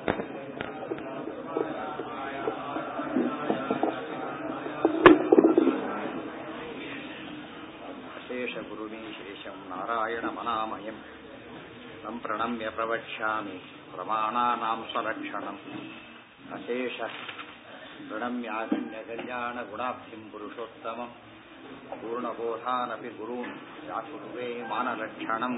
शेषगुरुमीशेषं नारायणमनामयम् तं प्रणम्य प्रवक्ष्यामि प्रमाणानां स्वलक्षणम् अशेष प्रणम्यागण्यकल्याणगुणाब्धिं पुरुषोत्तमम् पूर्णबोधानपि गुरून् व्याकुर्वे मानलक्षणम्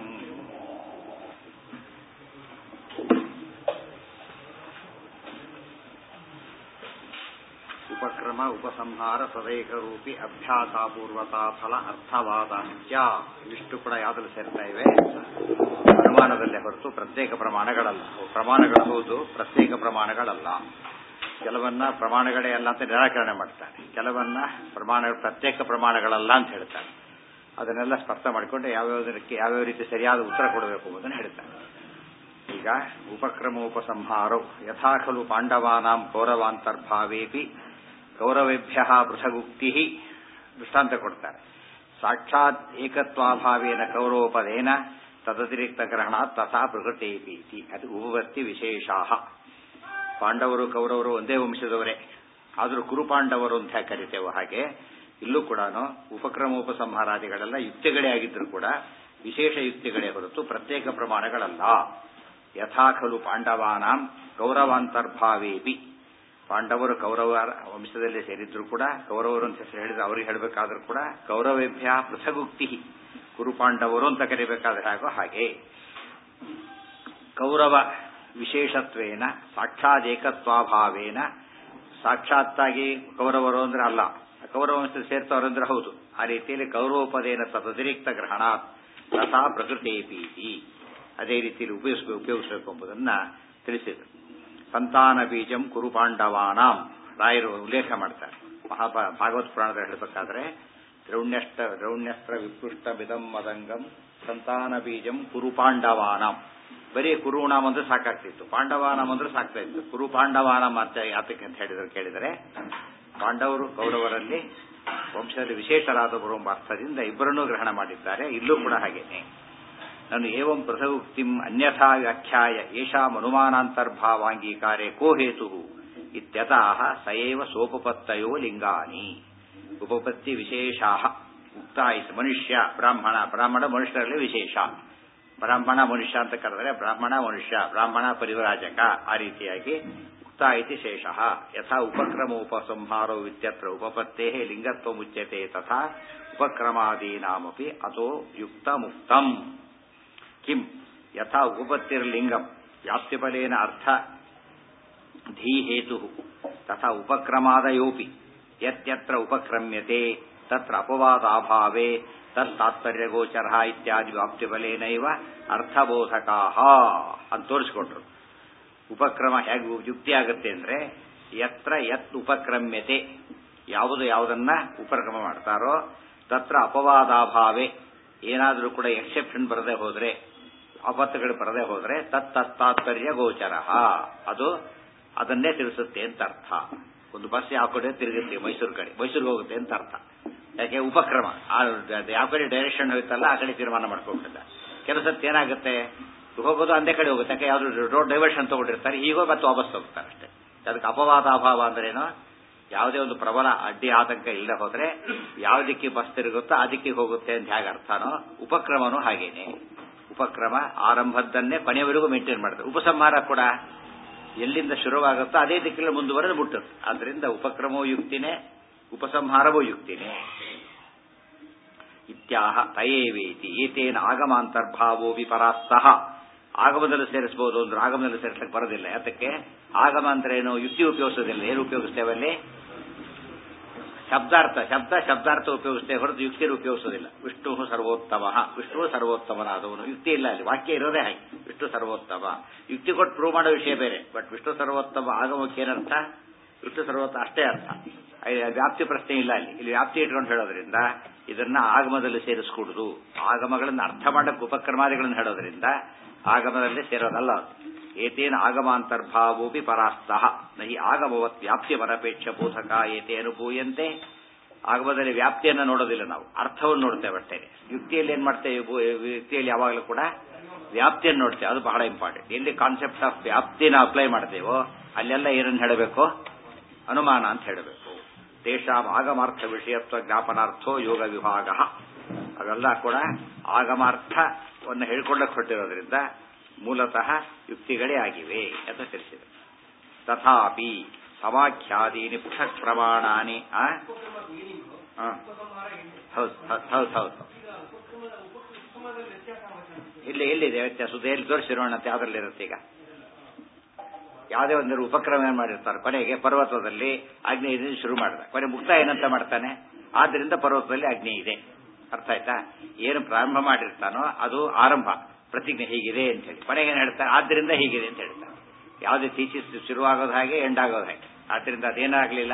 ಉಪಕ್ರಮ ಉಪಸಂಹಾರ ಸದೈಕರೂಪಿ ಅಭ್ಯಾಸಾಪೂರ್ವತಾ ಫಲ ಅರ್ಥವಾದಾಂತ್ಯ ಇಷ್ಟು ಕೂಡ ಯಾವ್ದ್ರಲ್ಲಿ ಸೇರ್ತಾ ಇವೆ ಅನುಮಾನದಲ್ಲೇ ಹೊರತು ಪ್ರತ್ಯೇಕ ಪ್ರಮಾಣಗಳಲ್ಲ ಪ್ರಮಾಣಗಳು ಹೌದು ಪ್ರತ್ಯೇಕ ಪ್ರಮಾಣಗಳಲ್ಲ ಕೆಲವನ್ನ ಪ್ರಮಾಣಗಳೇ ಅಲ್ಲ ಅಂತ ನಿರಾಕರಣೆ ಮಾಡ್ತಾನೆ ಕೆಲವನ್ನ ಪ್ರಮಾಣ ಪ್ರತ್ಯೇಕ ಪ್ರಮಾಣಗಳಲ್ಲ ಅಂತ ಹೇಳ್ತಾನೆ ಅದನ್ನೆಲ್ಲ ಸ್ಪರ್ಶ ಮಾಡಿಕೊಂಡು ಯಾವ್ಯಾವುದಕ್ಕೆ ಯಾವ್ಯಾವ ರೀತಿ ಸರಿಯಾದ ಉತ್ತರ ಕೊಡಬೇಕು ಎಂಬುದನ್ನು ಹೇಳ್ತಾನೆ ಈಗ ಉಪಕ್ರಮ ಉಪಸಂಹಾರವು ಯಥಾ ಖಲು ಪಾಂಡವಾನಾಂ ಕೌರವಾಂತರ್ಭಾವೇಪಿ ಕೌರವೇಭ್ಯ ಪೃಥಗುಕ್ತಿ ದೃಷ್ಟಾಂತ ಕೊಡ್ತಾರೆ ಸಾಕ್ಷಾತ್ ಏಕತ್ವಾಭಾವೇನ ಕೌರವಪದೇನ ತದತಿರಿಕ್ತ ಗ್ರಹಣ ತಥಾ ಪ್ರಕೃತೇಪೀತಿ ಅದು ಉಪವರ್ತಿ ವಿಶೇಷಾ ಪಾಂಡವರು ಕೌರವರು ಒಂದೇ ವಂಶದವರೇ ಆದರೂ ಕುರುಪಾಂಡವರು ಅಂತ ಕರಿತೇವೆ ಹಾಗೆ ಇಲ್ಲೂ ಕೂಡ ಉಪಕ್ರಮ ಉಪಸಂಹಾರಾದಿಗಳೆಲ್ಲ ಯುಕ್ತಿಗಳೇ ಆಗಿದ್ರು ಕೂಡ ವಿಶೇಷ ಯುಕ್ತಿಗಳೇ ಹೊರತು ಪ್ರತ್ಯೇಕ ಪ್ರಮಾಣಗಳಲ್ಲ ಯಥಾ ಖಲು ಪಾಂಡವಾನಾಂ ಕೌರವಾಂತರ್ಭಾವೇಪಿ ಪಾಂಡವರು ಕೌರವ ವಂಶದಲ್ಲಿ ಸೇರಿದ್ರು ಕೂಡ ಕೌರವರು ಅಂತ ಹೆಸರು ಹೇಳಿದ್ರೆ ಅವ್ರಿಗೆ ಹೇಳಬೇಕಾದ್ರೂ ಕೂಡ ಕೌರವೇಭ್ಯ ಪೃಥಗುಕ್ತಿ ಕುರುಪಾಂಡವರು ಅಂತ ಕರಿಬೇಕಾದ್ರೆ ಹಾಗೋ ಹಾಗೆ ಕೌರವ ವಿಶೇಷತ್ವೇನ ಸಾಕ್ಷಾದೇಕತ್ವಾಭಾವೇನ ಸಾಕ್ಷಾತ್ತಾಗಿ ಕೌರವರು ಅಂದ್ರೆ ಅಲ್ಲ ಕೌರವ ವಂಶದಲ್ಲಿ ಸೇರ್ತವರು ಅಂದ್ರೆ ಹೌದು ಆ ರೀತಿಯಲ್ಲಿ ಕೌರವೋಪದೇನ ತದತಿರಿಕ್ತ ಗ್ರಹಣ ತಥಾ ಪ್ರಕೃತೇಪೀತಿ ಅದೇ ರೀತಿಯಲ್ಲಿ ಉಪಯೋಗಿಸ ಉಪಯೋಗಿಸಬೇಕು ಎಂಬುದನ್ನ ತಿಳಿಸಿದರು ಸಂತಾನ ಬೀಜಂ ಕುರುಪಾಂಡವಾನಾಂ ರಾಯರು ಉಲ್ಲೇಖ ಮಾಡ್ತಾರೆ ಮಹಾಭ ಭಾಗವತ್ ಪುರಾಣದಲ್ಲಿ ಹೇಳಬೇಕಾದ್ರೆ ದ್ರೌಣ್ಯಷ್ಟ ದ್ರೌಣ್ಯಸ್ತ್ರ ವಿಪೃಷ್ಟ ಬಿದಂ ಮದಂಗಂ ಸಂತಾನ ಬೀಜಂ ಕುರುಪಾಂಡವಾನಾಂ ಬರೀ ಕುರುಣಾಮ್ ಅಂದ್ರೆ ಸಾಕಾಗ್ತಿತ್ತು ಪಾಂಡವಾನಾಮ್ ಅಂದ್ರೆ ಸಾಕ್ತಾ ಇತ್ತು ಕುರು ಪಾಂಡವಾನಾಮ್ ಅಂತ ಯಾತಕ್ಕೆ ಅಂತ ಹೇಳಿದ್ರೆ ಕೇಳಿದರೆ ಪಾಂಡವರು ಕೌರವರಲ್ಲಿ ವಂಶದಲ್ಲಿ ವಿಶೇಷರಾದವರು ಎಂಬ ಅರ್ಥದಿಂದ ಇಬ್ಬರನ್ನೂ ಗ್ರಹಣ ಮಾಡಿದ್ದಾರೆ ಇಲ್ಲೂ ಕೂಡ ಹಾಗೇನೆ ನಾನು ಏವಂ ಪೃಥಗುಕ್ತಿಂ ಅನ್ಯಥಾ ವ್ಯಾಖ್ಯಾಯ ಯೇಷಾಂ ಅನುಮಾನಾಂತರ್ಭಾವಾಂಗೀಕಾರೆ ಕೋ ಹೇತು ಇತ್ಯತಃ ಸಯೇವ ಸೋಪಪತ್ತಯೋ ಲಿಂಗಾನಿ ಉಪಪತ್ತಿ ವಿಶೇಷಾ ಉಕ್ತಾಯಿತು ಮನುಷ್ಯ ಬ್ರಾಹ್ಮಣ ಬ್ರಾಹ್ಮಣ ಮನುಷ್ಯರಲ್ಲಿ ವಿಶೇಷ ಬ್ರಾಹ್ಮಣ ಮನುಷ್ಯ ಅಂತ ಕರೆದರೆ ಬ್ರಾಹ್ಮಣ ಮನುಷ್ಯ ಬ್ರಾಹ್ಮಣ ಪರಿವರಾಜಕ ಆ ರೀತಿಯಾಗಿ ಉಕ್ತ ಇತಿ ಶೇಷ ಯಥಾ ಉಪಕ್ರಮ ಉಪಸಂಹಾರೋ ಇತ್ಯತ್ರ ಉಪಪತ್ತೇ ಲಿಂಗತ್ವ ಮುಚ್ಯತೆ ತಥಾ ಉಪಕ್ರಮಾದೀನಾಮಪಿ ಅಥೋ ಯುಕ್ತ ಮುಕ್ತಂ ಕಿಂ ಯಥಾ ಉಪಪತ್ತಿರ್ಲಿಂಗಂ ವ್ಯಾಪ್ತಿಫಲೇನ ಅರ್ಥ ಧೀ ಹೇತು ತಥಾ ಉಪಕ್ರಮಾದಯೋಪಿ ಯತ್ಯತ್ರ ಉಪಕ್ರಮ್ಯತೆ ತತ್ರ ಅಪವಾದಾಭಾವೇ ತತ್ತಾತ್ಪರ್ಯಗೋಚರ ಇತ್ಯಾದಿ ವ್ಯಾಪ್ತಿಫಲೇನೈವ ಅರ್ಥಬೋಧಕಾ ಅಂತ ತೋರಿಸಿಕೊಟ್ರು ಉಪಕ್ರಮ ಹೇಗೆ ಯುಕ್ತಿ ಆಗುತ್ತೆ ಅಂದ್ರೆ ಯತ್ರ ಯತ್ ಉಪಕ್ರಮ್ಯತೆ ಯಾವುದು ಯಾವುದನ್ನ ಉಪಕ್ರಮ ಮಾಡ್ತಾರೋ ತತ್ರ ಅಪವಾದಾಭಾವೇ ಏನಾದರೂ ಕೂಡ ಎಕ್ಸೆಪ್ಷನ್ ಬರದೆ ಹೋದ್ರೆ ಅಪತ್ತುಗಳು ಬರದೆ ಹೋದ್ರೆ ತತ್ ತತ್ತಾತ್ಪರ್ಯ ಗೋಚರ ಅದು ಅದನ್ನೇ ತಿಳಿಸುತ್ತೆ ಅಂತ ಅರ್ಥ ಒಂದು ಬಸ್ ಯಾವ ಕಡೆ ತಿರುಗುತ್ತೆ ಮೈಸೂರು ಕಡೆ ಮೈಸೂರಿಗೆ ಹೋಗುತ್ತೆ ಅಂತ ಅರ್ಥ ಯಾಕೆ ಉಪಕ್ರಮ ಯಾವ ಕಡೆ ಡೈರೆಕ್ಷನ್ ಹೋಗುತ್ತಲ್ಲ ಆ ಕಡೆ ತೀರ್ಮಾನ ಮಾಡ್ಕೊಂಡ್ಬಿಟ್ಟಿದ್ದ ಕೆಲಸಕ್ಕೆ ಏನಾಗುತ್ತೆ ಹೋಗೋದು ಅಂದೇ ಕಡೆ ಹೋಗುತ್ತೆ ಯಾಕೆ ಯಾವ್ದು ರೋಡ್ ಡೈವರ್ಷನ್ ತಗೊಂಡಿರ್ತಾರೆ ಹೀಗೋ ಮತ್ತೆ ವಾಪಸ್ ಹೋಗ್ತಾರೆ ಅಷ್ಟೇ ಅದಕ್ಕೆ ಅಪವಾದ ಅಭಾವ ಅಂದ್ರೇನು ಯಾವುದೇ ಒಂದು ಪ್ರಬಲ ಅಡ್ಡಿ ಆತಂಕ ಇಲ್ಲದೆ ಹೋದ್ರೆ ಯಾವ ದಿಕ್ಕಿಗೆ ಬಸ್ ತಿರುಗುತ್ತೋ ಆ ದಿಕ್ಕಿಗೆ ಹೋಗುತ್ತೆ ಅಂತ ಹೇಗೆ ಅರ್ಥನೋ ಉಪಕ್ರಮನೂ ಹಾಗೇನೆ ಉಪಕ್ರಮ ಆರಂಭದ್ದನ್ನೇ ಕೊನೆಯವರೆಗೂ ಮೇಂಟೈನ್ ಮಾಡ್ತಾರೆ ಉಪಸಂಹಾರ ಕೂಡ ಎಲ್ಲಿಂದ ಶುರುವಾಗುತ್ತೋ ಅದೇ ದಿಕ್ಕಿನಲ್ಲಿ ಮುಂದುವರೆದು ಮುಟ್ಟುತ್ತೆ ಆದ್ರಿಂದ ಉಪಕ್ರಮವೂ ಯುಕ್ತಿನೇ ಉಪಸಂಹಾರವೂ ಯುಕ್ತಿನೇ ಇತ್ಯಾಹ ತಯೇವೇತಿ ಏತೇನ ಆಗಮಾಂತರ್ಭಾವೋ ವಿಪರಾಸ್ತಃ ಆಗಮದಲ್ಲಿ ಸೇರಿಸಬಹುದು ಅಂದ್ರೆ ಆಗಮದಲ್ಲಿ ಸೇರಿಸಲಿಕ್ಕೆ ಬರೋದಿಲ್ಲ ಯಾತಕ್ಕೆ ಆಗಮ ಅಂದ್ರೆ ಏನು ಯುಕ್ತಿ ಉಪಯೋಗಿಸೋದಿಲ್ಲ ಏನು ಉಪಯೋಗಿಸ್ತೇವೆ ಅಲ್ಲಿ ಶಬ್ದಾರ್ಥ ಶಬ್ದ ಶಬ್ದಾರ್ಥ ಉಪಯೋಗಿಸ್ತೇವೆ ಹೊರತು ಯುಕ್ತಿ ಉಪಯೋಗಿಸೋದಿಲ್ಲ ವಿಷ್ಣು ಸರ್ವೋತ್ತಮ ವಿಷ್ಣು ಸರ್ವೋತ್ತಮನಾದವನು ಯುಕ್ತಿ ಇಲ್ಲ ಅಲ್ಲಿ ವಾಕ್ಯ ಇರೋದೇ ಹಾಗೆ ವಿಷ್ಣು ಸರ್ವೋತ್ತಮ ಯುಕ್ತಿ ಕೊಟ್ಟು ಪ್ರೂವ್ ಮಾಡೋ ವಿಷಯ ಬೇರೆ ಬಟ್ ವಿಷ್ಣು ಸರ್ವೋತ್ತಮ ಆಗಮಕ್ಕೆ ಏನರ್ಥ ವಿಷ್ಣು ಸರ್ವೋತ್ತಮ ಅಷ್ಟೇ ಅರ್ಥ ವ್ಯಾಪ್ತಿ ಪ್ರಶ್ನೆ ಇಲ್ಲ ಅಲ್ಲಿ ಇಲ್ಲಿ ವ್ಯಾಪ್ತಿ ಇಟ್ಕೊಂಡು ಹೇಳೋದ್ರಿಂದ ಇದನ್ನ ಆಗಮದಲ್ಲಿ ಸೇರಿಸ್ಕೊಡುದು ಆಗಮಗಳನ್ನು ಅರ್ಥ ಮಾಡಕ್ಕೆ ಉಪಕ್ರಮಾದಿಗಳನ್ನು ಹೇಳೋದ್ರಿಂದ ಆಗಮದಲ್ಲಿ ಸೇರೋದಲ್ಲ ಏತೇನ ಆಗಮಾಂತರ್ಭಾವೋಪಿ ಪರಾಸ್ತಃ ನಹಿ ಆಗಮವತ್ ವ್ಯಾಪ್ತಿ ಮರಪೇಕ್ಷ ಬೋಧಕ ಏತೆ ಅನುಭೂಯಂತೆ ಆಗಮದಲ್ಲಿ ವ್ಯಾಪ್ತಿಯನ್ನು ನೋಡೋದಿಲ್ಲ ನಾವು ಅರ್ಥವನ್ನು ನೋಡ್ತೇವೆ ಅಷ್ಟೇ ಯುಕ್ತಿಯಲ್ಲಿ ಏನ್ ಮಾಡ್ತೇವೆ ಯುಕ್ತಿಯಲ್ಲಿ ಯಾವಾಗಲೂ ಕೂಡ ವ್ಯಾಪ್ತಿಯನ್ನು ನೋಡ್ತೇವೆ ಅದು ಬಹಳ ಇಂಪಾರ್ಟೆಂಟ್ ಎಲ್ಲಿ ಕಾನ್ಸೆಪ್ಟ್ ಆಫ್ ವ್ಯಾಪ್ತಿನ ಅಪ್ಲೈ ಮಾಡ್ತೇವೋ ಅಲ್ಲೆಲ್ಲ ಏನನ್ನು ಹೇಳಬೇಕು ಅನುಮಾನ ಅಂತ ಹೇಳಬೇಕು ತೇಷಾಂ ಆಗಮಾರ್ಥ ವಿಷಯತ್ವ ಜ್ಞಾಪನಾರ್ಥೋ ಯೋಗ ವಿಭಾಗ ಅವೆಲ್ಲ ಕೂಡ ಆಗಮಾರ್ಥವನ್ನು ಹೇಳ್ಕೊಳ್ಳಕ್ಕೆ ಹೊರಟಿರೋದ್ರಿಂದ ಮೂಲತಃ ಯುಕ್ತಿಗಳೇ ಆಗಿವೆ ಅಂತ ತಿಳಿಸಿದೆ ತಥಾಪಿ ಸಮಾಖ್ಯಾದೀನಿ ಪೃಥಕ್ ಪ್ರಮಾಣಾನಿ ಆ? ಆ. ಹೌದು ಹೌದು ಹೌದು ಹೌದು ಇಲ್ಲಿ ಎಲ್ಲಿದೆ ವ್ಯತ್ಯಾಸ ಇದು ಎಲ್ಲಿ ತೋರಿಸಿರೋಣ ಅಂತ ಯಾವ್ದ್ರಲ್ಲಿ ಇರುತ್ತೆ ಈಗ ಯಾವುದೇ ಒಂದು ಉಪಕ್ರಮ ಏನ್ ಮಾಡಿರ್ತಾರೆ ಕೊನೆಗೆ ಪರ್ವತದಲ್ಲಿ ಅಗ್ನಿ ಇದೆ ಶುರು ಮಾಡಿದ ಕೊನೆ ಮುಕ್ತಾಯ ಏನಂತ ಮಾಡ್ತಾನೆ ಆದ್ರಿಂದ ಪರ್ವತದಲ್ಲಿ ಅಗ್ನಿ ಇದೆ ಅರ್ಥ ಆಯ್ತಾ ಏನು ಪ್ರಾರಂಭ ಮಾಡಿರ್ತಾನೋ ಅದು ಆರಂಭ ಪ್ರತಿಜ್ಞೆ ಹೀಗಿದೆ ಅಂತ ಹೇಳಿ ಕೊನೆಗೆ ಏನ್ ಹೇಳ್ತಾರೆ ಆದ್ರಿಂದ ಹೀಗಿದೆ ಅಂತ ಹೇಳ್ತಾರೆ ಯಾವುದೇ ಥೀಸಿಸ್ ಶುರುವಾಗೋದು ಹಾಗೆ ಎಂಡ್ ಆಗೋದು ಹಾಗೆ ಆದ್ರಿಂದ ಅದೇನಾಗ್ಲಿಲ್ಲ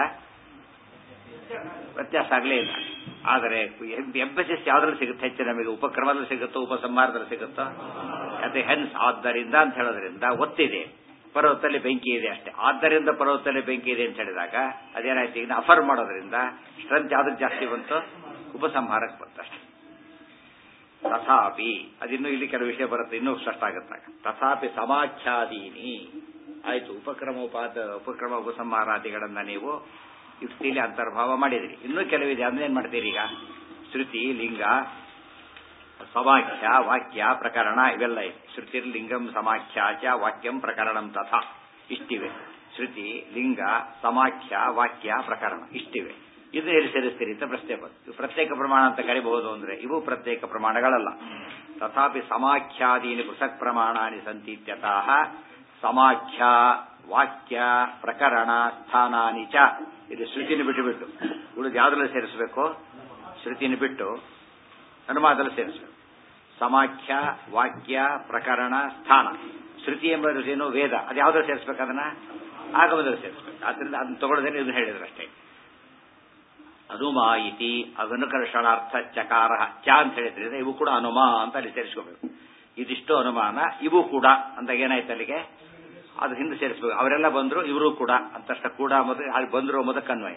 ವ್ಯತ್ಯಾಸ ಆಗಲೇ ಇಲ್ಲ ಆದರೆ ಎಂಬಸಿಸ್ ಯಾವ್ದ್ರಲ್ಲಿ ಸಿಗುತ್ತೆ ಹೆಚ್ಚು ನಮಗೆ ಉಪಕ್ರಮದಲ್ಲಿ ಸಿಗುತ್ತೋ ಉಪಸಂಹಾರದಲ್ಲಿ ಸಿಗುತ್ತೋ ಅದೇ ಹೆನ್ಸ್ ಆದ್ದರಿಂದ ಅಂತ ಹೇಳೋದ್ರಿಂದ ಒತ್ತಿದೆ ಪರ್ವತದಲ್ಲಿ ಬೆಂಕಿ ಇದೆ ಅಷ್ಟೇ ಆದ್ದರಿಂದ ಪರ್ವತದಲ್ಲಿ ಬೆಂಕಿ ಇದೆ ಅಂತ ಹೇಳಿದಾಗ ಅದೇನಾಯ್ತು ಈಗ ಅಫರ್ ಮಾಡೋದ್ರಿಂದ ಸ್ಟ್ರೆಂತ್ ಯಾವ್ದಕ್ಕೆ ಜಾಸ್ತಿ ಬಂತು ಉಪಸಂಹಾರಕ್ಕೆ ಬಂತು ಅಷ್ಟೇ ತಥಾಪಿ ಅದಿನ್ನೂ ಇಲ್ಲಿ ಕೆಲವು ವಿಷಯ ಬರುತ್ತೆ ಇನ್ನೂ ಸ್ಪಷ್ಟ ಆಗುತ್ತಾಗ ತಥಾಪಿ ಸಮಾಖ್ಯಾದೀನಿ ಆಯ್ತು ಉಪಕ್ರಮ ಉಪಾದ ಉಪಕ್ರಮ ಉಪಸಂಹಾರಾದಿಗಳನ್ನ ನೀವು ಯುಕ್ತಿಲಿ ಅಂತರ್ಭಾವ ಮಾಡಿದಿರಿ ಇನ್ನೂ ಕೆಲವಿದೆ ಅದನ್ನ ಏನ್ ಮಾಡ್ತೀರಿ ಈಗ ಶ್ರುತಿ ಲಿಂಗ ಸಮಾಖ್ಯ ವಾಕ್ಯ ಪ್ರಕರಣ ಇವೆಲ್ಲ ಇದೆ ಶ್ರುತಿರ್ ಲಿಂಗಂ ಸಮಾಖ್ಯ ಚ ವಾಕ್ಯಂ ಪ್ರಕರಣಂ ತಥಾ ಇಷ್ಟಿವೆ ಶ್ರುತಿ ಲಿಂಗ ಸಮಾಖ್ಯ ವಾಕ್ಯ ಪ್ರಕರಣ ಇಷ್ಟಿವೆ ಇದು ಎಲ್ಲಿ ಸೇರಿಸ್ತೀರಿ ಅಂತ ಪ್ರಶ್ನೆ ಬಂತು ಇವು ಪ್ರತ್ಯೇಕ ಪ್ರಮಾಣ ಅಂತ ಕರಿಬಹುದು ಅಂದ್ರೆ ಇವು ಪ್ರತ್ಯೇಕ ಪ್ರಮಾಣಗಳಲ್ಲ ತಥಾಪಿ ಸಮಾಖ್ಯಾದೀನಿ ಪೃಥಕ್ ಪ್ರಮಾಣಾನಿ ಸಂತೀತ್ಯತಃ ಸಮಾಖ್ಯ ವಾಕ್ಯ ಪ್ರಕರಣ ಸ್ಥಾನಾನಿ ಚ ಇದು ಶ್ರುತಿನ ಬಿಟ್ಟು ಬಿಟ್ಟು ಉಳಿದು ಯಾವ್ದ್ರಲ್ಲಿ ಸೇರಿಸಬೇಕು ಶ್ರುತಿನ ಬಿಟ್ಟು ಅನುಮಾನದಲ್ಲಿ ಸೇರಿಸಬೇಕು ಸಮಾಖ್ಯ ವಾಕ್ಯ ಪ್ರಕರಣ ಸ್ಥಾನ ಶ್ರುತಿ ಎಂಬುದು ಏನು ವೇದ ಅದು ಯಾವ್ದ್ರಲ್ಲಿ ಸೇರಿಸಬೇಕು ಅದನ್ನ ಆಗಮದಲ್ಲಿ ಸೇರಿಸಬೇಕು ಆದ್ರಿಂದ ಅದನ್ನ ತಗೊಳ್ಳೋದೇನೆ ಇದನ್ನ ಹೇಳಿದ್ರು ಅಷ್ಟೇ ಅನುಮಾ ಇತಿ ಅನುಕರ್ಷಣಾರ್ಥ ಚಕಾರ ಚ ಅಂತ ಹೇಳಿದ್ರಿಂದ ಇವು ಕೂಡ ಅನುಮಾ ಅಂತ ಅಲ್ಲಿ ಸೇರಿಸ್ಕೋಬೇಕು ಇದಿಷ್ಟು ಅನುಮಾನ ಇವು ಕೂಡ ಅಂತ ಏನಾಯ್ತು ಅಲ್ಲಿಗೆ ಅದು ಹಿಂದೆ ಸೇರಿಸಬೇಕು ಅವರೆಲ್ಲ ಬಂದ್ರು ಇವರು ಕೂಡ ಅಂತಷ್ಟ ಕೂಡ ಮೊದಲು ಅಲ್ಲಿ ಬಂದ್ರು ಮೊದಲು ಕನ್ವಯ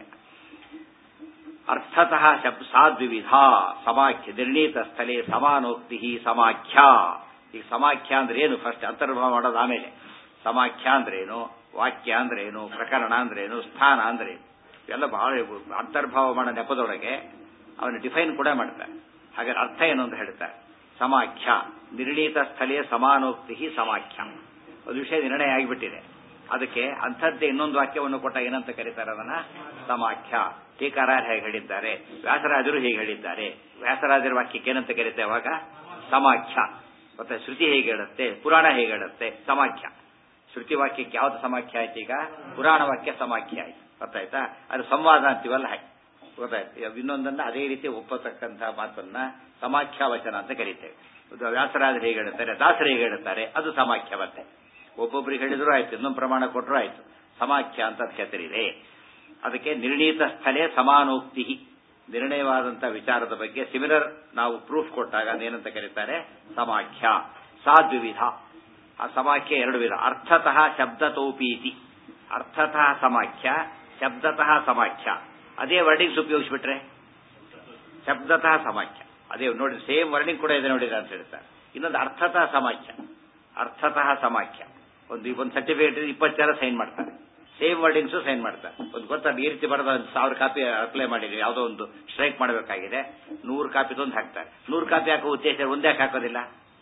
ಅರ್ಥತಃ ಶಬ್ ಸಾದ್ವಿವಿಧ ಸಮಾಖ್ಯ ನಿರ್ಣೀತ ಸ್ಥಳೇ ಸಮಾನೋಕ್ತಿ ಸಮಾಖ್ಯ ಈಗ ಸಮಾಖ್ಯ ಅಂದ್ರೆ ಏನು ಫಸ್ಟ್ ಅಂತರ್ಭಾವ ಮಾಡೋದು ಆಮೇಲೆ ಸಮಾಖ್ಯ ಅಂದ್ರೇನು ವಾಕ್ಯ ಅಂದ್ರೇನು ಪ್ರಕರಣ ಅಂದ್ರೇನು ಸ್ಥಾನ ಅಂದ್ರೇನು ಇವೆಲ್ಲ ಬಹಳ ಅಂತರ್ಭಾವ ಮಾಡೋ ನೆಪದೊಳಗೆ ಅವನು ಡಿಫೈನ್ ಕೂಡ ಮಾಡ್ತಾರೆ ಹಾಗಾದ್ರೆ ಅರ್ಥ ಏನು ಅಂತ ಹೇಳ್ತಾರೆ ಸಮಾಖ್ಯ ನಿರ್ಣೀತ ಸ್ಥಳೀಯ ಸಮಾನೋಕ್ತಿ ಸಮಾಖ್ಯ ಒಂದು ವಿಷಯ ನಿರ್ಣಯ ಆಗಿಬಿಟ್ಟಿದೆ ಅದಕ್ಕೆ ಅಂಥದ್ದೇ ಇನ್ನೊಂದು ವಾಕ್ಯವನ್ನು ಕೊಟ್ಟ ಏನಂತ ಕರೀತಾರೆ ಅದನ್ನ ಸಮಾಖ್ಯ ಟೀಕಾರಾರ್ ಹೇಗೆ ಹೇಳಿದ್ದಾರೆ ವ್ಯಾಸರಾಜರು ಹೇಗೆ ಹೇಳಿದ್ದಾರೆ ವ್ಯಾಸರಾಜರ ವಾಕ್ಯಕ್ಕೆ ಏನಂತ ಕರೀತಾರೆ ಅವಾಗ ಸಮಾಖ್ಯ ಮತ್ತೆ ಶ್ರುತಿ ಹೇಗೆ ಹೇಳುತ್ತೆ ಪುರಾಣ ಹೇಗೆ ಹೇಳುತ್ತೆ ಸಮಾಖ್ಯ ಶ್ರುತಿ ವಾಕ್ಯಕ್ಕೆ ಯಾವ್ದು ಸಮಾಖ್ಯ ಆಯ್ತು ಈಗ ಪುರಾಣ ವಾಕ್ಯ ಸಮಾಖ್ಯ ಆಯ್ತು ಗೊತ್ತಾಯ್ತಾ ಅದು ಸಂವಾದ ಅಂತೀವಲ್ಲ ಹಾಗೆ ಗೊತ್ತಾಯ್ತು ಇನ್ನೊಂದನ್ನ ಅದೇ ರೀತಿ ಒಪ್ಪತಕ್ಕಂಥ ಮಾತನ್ನ ಸಮಾಖ್ಯ ವಚನ ಅಂತ ಕರೀತೇವೆ ವ್ಯಾಸರಾಜರು ಹೇಗೆ ಹೇಳುತ್ತಾರೆ ದಾಸರು ಹೇಗೆ ಹೇಳುತ್ತಾರೆ ಅದು ಸಮಾಖ್ಯ ಮತ್ತೆ ಒಬ್ಬೊಬ್ಬರಿಗೆ ಹೇಳಿದ್ರು ಆಯ್ತು ಇನ್ನೊಂದು ಪ್ರಮಾಣ ಕೊಟ್ಟರು ಆಯ್ತು ಸಮಾಖ್ಯ ಅಂತ ಹೆಸರಿದೆ ಅದಕ್ಕೆ ನಿರ್ಣೀತ ಸ್ಥಳೇ ಸಮಾನೋಕ್ತಿ ನಿರ್ಣಯವಾದಂಥ ವಿಚಾರದ ಬಗ್ಗೆ ಸಿಮಿಲರ್ ನಾವು ಪ್ರೂಫ್ ಕೊಟ್ಟಾಗ ಅದೇನಂತ ಕರೀತಾರೆ ಸಮಾಖ್ಯ ಸಾದ್ವಿವಿಧ ಆ ಸಮಾಖ್ಯ ಎರಡು ವಿಧ ಅರ್ಥತಃ ಶಬ್ದತೋಪೀತಿ ಅರ್ಥತಃ ಸಮಾಖ್ಯ ಶಬ್ದತಃ ಸಮಾಖ್ಯ ಅದೇ ವರ್ಡಿಂಗ್ಸ್ ಉಪಯೋಗಿಸ್ಬಿಟ್ರೆ ಶಬ್ದತಃ ಸಮಾಖ್ಯ ಅದೇ ನೋಡಿ ಸೇಮ್ ವರ್ಡಿಂಗ್ ಕೂಡ ಇದೆ ನೋಡಿದ ಅಂತ ಹೇಳ್ತಾರೆ ಇನ್ನೊಂದು ಅರ್ಥತಃ ಸಮಾಖ್ಯ ಅರ್ಥತಃ ಸಮಾಖ್ಯ ಒಂದು ಒಂದು ಸರ್ಟಿಫಿಕೇಟ್ ಇಪ್ಪತ್ತು ಜನ ಸೈನ್ ಮಾಡ್ತಾರೆ ಸೇಮ್ ವರ್ಡಿಂಗ್ಸು ಸೈನ್ ಮಾಡ್ತಾರೆ ಒಂದು ಗೊತ್ತಾ ಈ ರೀತಿ ಬರೋದು ಒಂದು ಸಾವಿರ ಕಾಪಿ ಅಪ್ಲೈ ಮಾಡಿದ್ವಿ ಯಾವುದೋ ಒಂದು ಸ್ಟ್ರೈಕ್ ಮಾಡಬೇಕಾಗಿದೆ ನೂರು ಕಾಪಿ ತಂದು ಹಾಕ್ತಾರೆ ನೂರು ಕಾಪಿ ಹಾಕೋ ಉದ್ದೇಶ ಒಂದೇ ಹಾಕೋದಿಲ್ಲ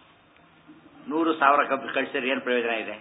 ನೂರು ಸಾವಿರ ಕಾಪಿ ಕಳಿಸಿದ್ರೆ ಏನು ಪ್ರಯೋಜನ ಇದೆ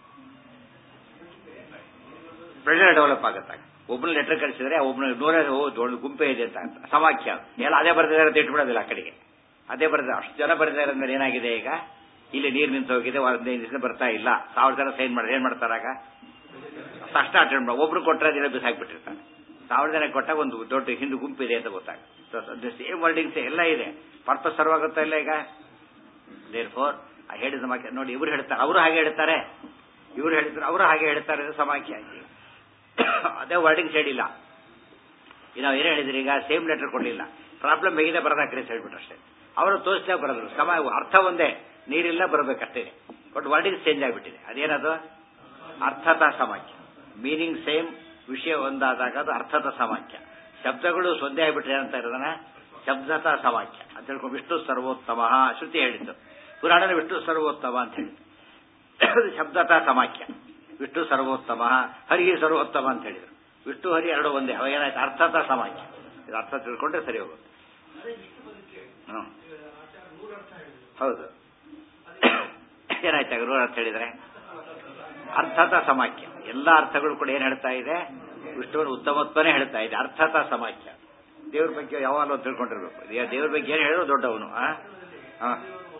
ಪ್ರೆಷರ್ ಡೆವಲಪ್ ಆಗುತ್ತೆ ಒಬ್ಬನ ಲೆಟರ್ ಕಳಿಸಿದ್ರೆ ಒಬ್ಬನ ನೂರೇ ದೊಡ್ಡ ಗುಂಪೆ ಇದೆ ಅಂತ ಸಮಾಖ್ಯ ಎಲ್ಲ ಅದೇ ಬರ್ತಿದ್ದಾರೆ ಅಂತ ಇಟ್ಬಿಡೋದಿಲ್ಲ ಆ ಕಡೆಗೆ ಅದೇ ಬರ್ತಾರೆ ಅಷ್ಟು ಜನ ಬರ್ತಿದ್ದಾರೆ ಅಂದ್ರೆ ಏನಾಗಿದೆ ಈಗ ಇಲ್ಲಿ ನೀರು ನಿಂತು ಹೋಗಿದೆ ಹದಿನೈದು ದಿವಸ ಬರ್ತಾ ಇಲ್ಲ ಸಾವಿರ ಜನ ಸೈನ್ ಮಾಡಿದ್ರೆ ಏನ್ ಮಾಡ್ತಾರಾಗ ಕಷ್ಟ ಅಟೆಂಡ್ ಮಾಡಿ ಒಬ್ರು ಕೊಟ್ಟರೆ ದಿನ ಬಿಸಾಕ್ಬಿಟ್ಟಿರ್ತಾರೆ ಸಾವಿರ ಜನ ಕೊಟ್ಟಾಗ ಒಂದು ದೊಡ್ಡ ಹಿಂದೂ ಗುಂಪಿದೆ ಅಂತ ಗೊತ್ತಾಗುತ್ತೆ ಸೇಮ್ ವರ್ಡಿಂಗ್ಸ್ ಎಲ್ಲ ಇದೆ ಪರ್ಪಸ್ ಸರ್ವಾಗುತ್ತಾ ಇಲ್ಲ ಈಗ ದೇರ್ ಫೋರ್ ಆ ಹೇಳಿದ ಸಮಾಖ್ಯ ನೋಡಿ ಇವ್ರು ಹೇಳ್ತಾರೆ ಅವರು ಹಾಗೆ ಹೇಳ್ತಾರೆ ಇವ್ರು ಹೇಳಿದ್ರು ಅವರು ಹಾಗೆ ಹೇಳ್ತಾರೆ ಸಮಾಖ್ಯ ಆಯ್ತು ಅದೇ ವರ್ಡಿಂಗ್ಸ್ ಹೇಳಿಲ್ಲ ಈಗ ನಾವು ಏನು ಹೇಳಿದ್ರಿ ಈಗ ಸೇಮ್ ಲೆಟರ್ ಕೊಡಲಿಲ್ಲ ಪ್ರಾಬ್ಲಮ್ ಹೇಗಿದೆ ಬರೋದಾಕ್ರಿ ಅಂತ ಹೇಳ್ಬಿಟ್ರು ಅಷ್ಟೇ ಅವರು ತೋರಿಸ್ದಾಗ ಬರೋದ್ರು ಸಮ ಅರ್ಥ ಒಂದೇ ನೀರಿಲ್ಲ ಬರಬೇಕಷ್ಟೇ ಬಟ್ ವರ್ಡಿಂಗ್ಸ್ ಚೇಂಜ್ ಆಗಿಬಿಟ್ಟಿದೆ ಅದೇನದು ಅರ್ಥತ ಸಮಾಖ್ಯ ಮೀನಿಂಗ್ ಸೇಮ್ ವಿಷಯ ಒಂದಾದಾಗ ಅದು ಅರ್ಥತ ಸಮಾಖ್ಯ ಶಬ್ದಗಳು ಸೊಂದೆ ಆಗಿಬಿಟ್ರೆ ಅಂತ ಇರೋದನ್ನ ಶಬ್ದತ ಸಮಾಖ್ಯ ಅಂತ ಹೇಳ್ಕೊಂಡು ವಿಷ್ಣು ಸರ್ವೋತ್ತಮ ಶ್ರುತಿ ಹೇಳಿದ್ದು ಪುರಾಣದ ವಿಷ್ಣು ಸರ್ವೋತ್ತಮ ಅಂತ ಹೇಳಿ ಅದು ಶಬ್ದತ ಸಮಾಖ್ಯ ವಿಷ್ಣು ಸರ್ವೋತ್ತಮ ಹರಿ ಸರ್ವೋತ್ತಮ ಅಂತ ಹೇಳಿದ್ರು ವಿಷ್ಣು ಹರಿ ಎರಡು ಒಂದೇ ಅವಾಗ ಏನಾಯ್ತು ಅರ್ಥತ ಸಮಾಖ್ಯ ಇದು ಅರ್ಥ ತಿಳ್ಕೊಂಡ್ರೆ ಸರಿ ಹೋಗುತ್ತೆ ಹ್ಮ್ ಹೌದು ಏನಾಯ್ತು ನೂರ ಅರ್ಥ ಹೇಳಿದ್ರೆ ಅರ್ಥತ ಸಮಾಖ್ಯ ಎಲ್ಲ ಅರ್ಥಗಳು ಕೂಡ ಏನ್ ಹೇಳ್ತಾ ಇದೆ ವಿಷ್ಣುವಿನ ಉತ್ತಮತ್ವನೇ ಹೇಳ್ತಾ ಇದೆ ಅರ್ಥತ ಸಮಾಖ್ಯ ದೇವ್ರ ಬಗ್ಗೆ ಯಾವಾಗಲೂ ತಿಳ್ಕೊಂಡಿರ್ಬೇಕು ದೇ- ದೇವ್ರ ಬಗ್ಗೆ ಏನ್ ಹೇಳೋ ದೊಡ್ಡವನು ಆ? ಆ.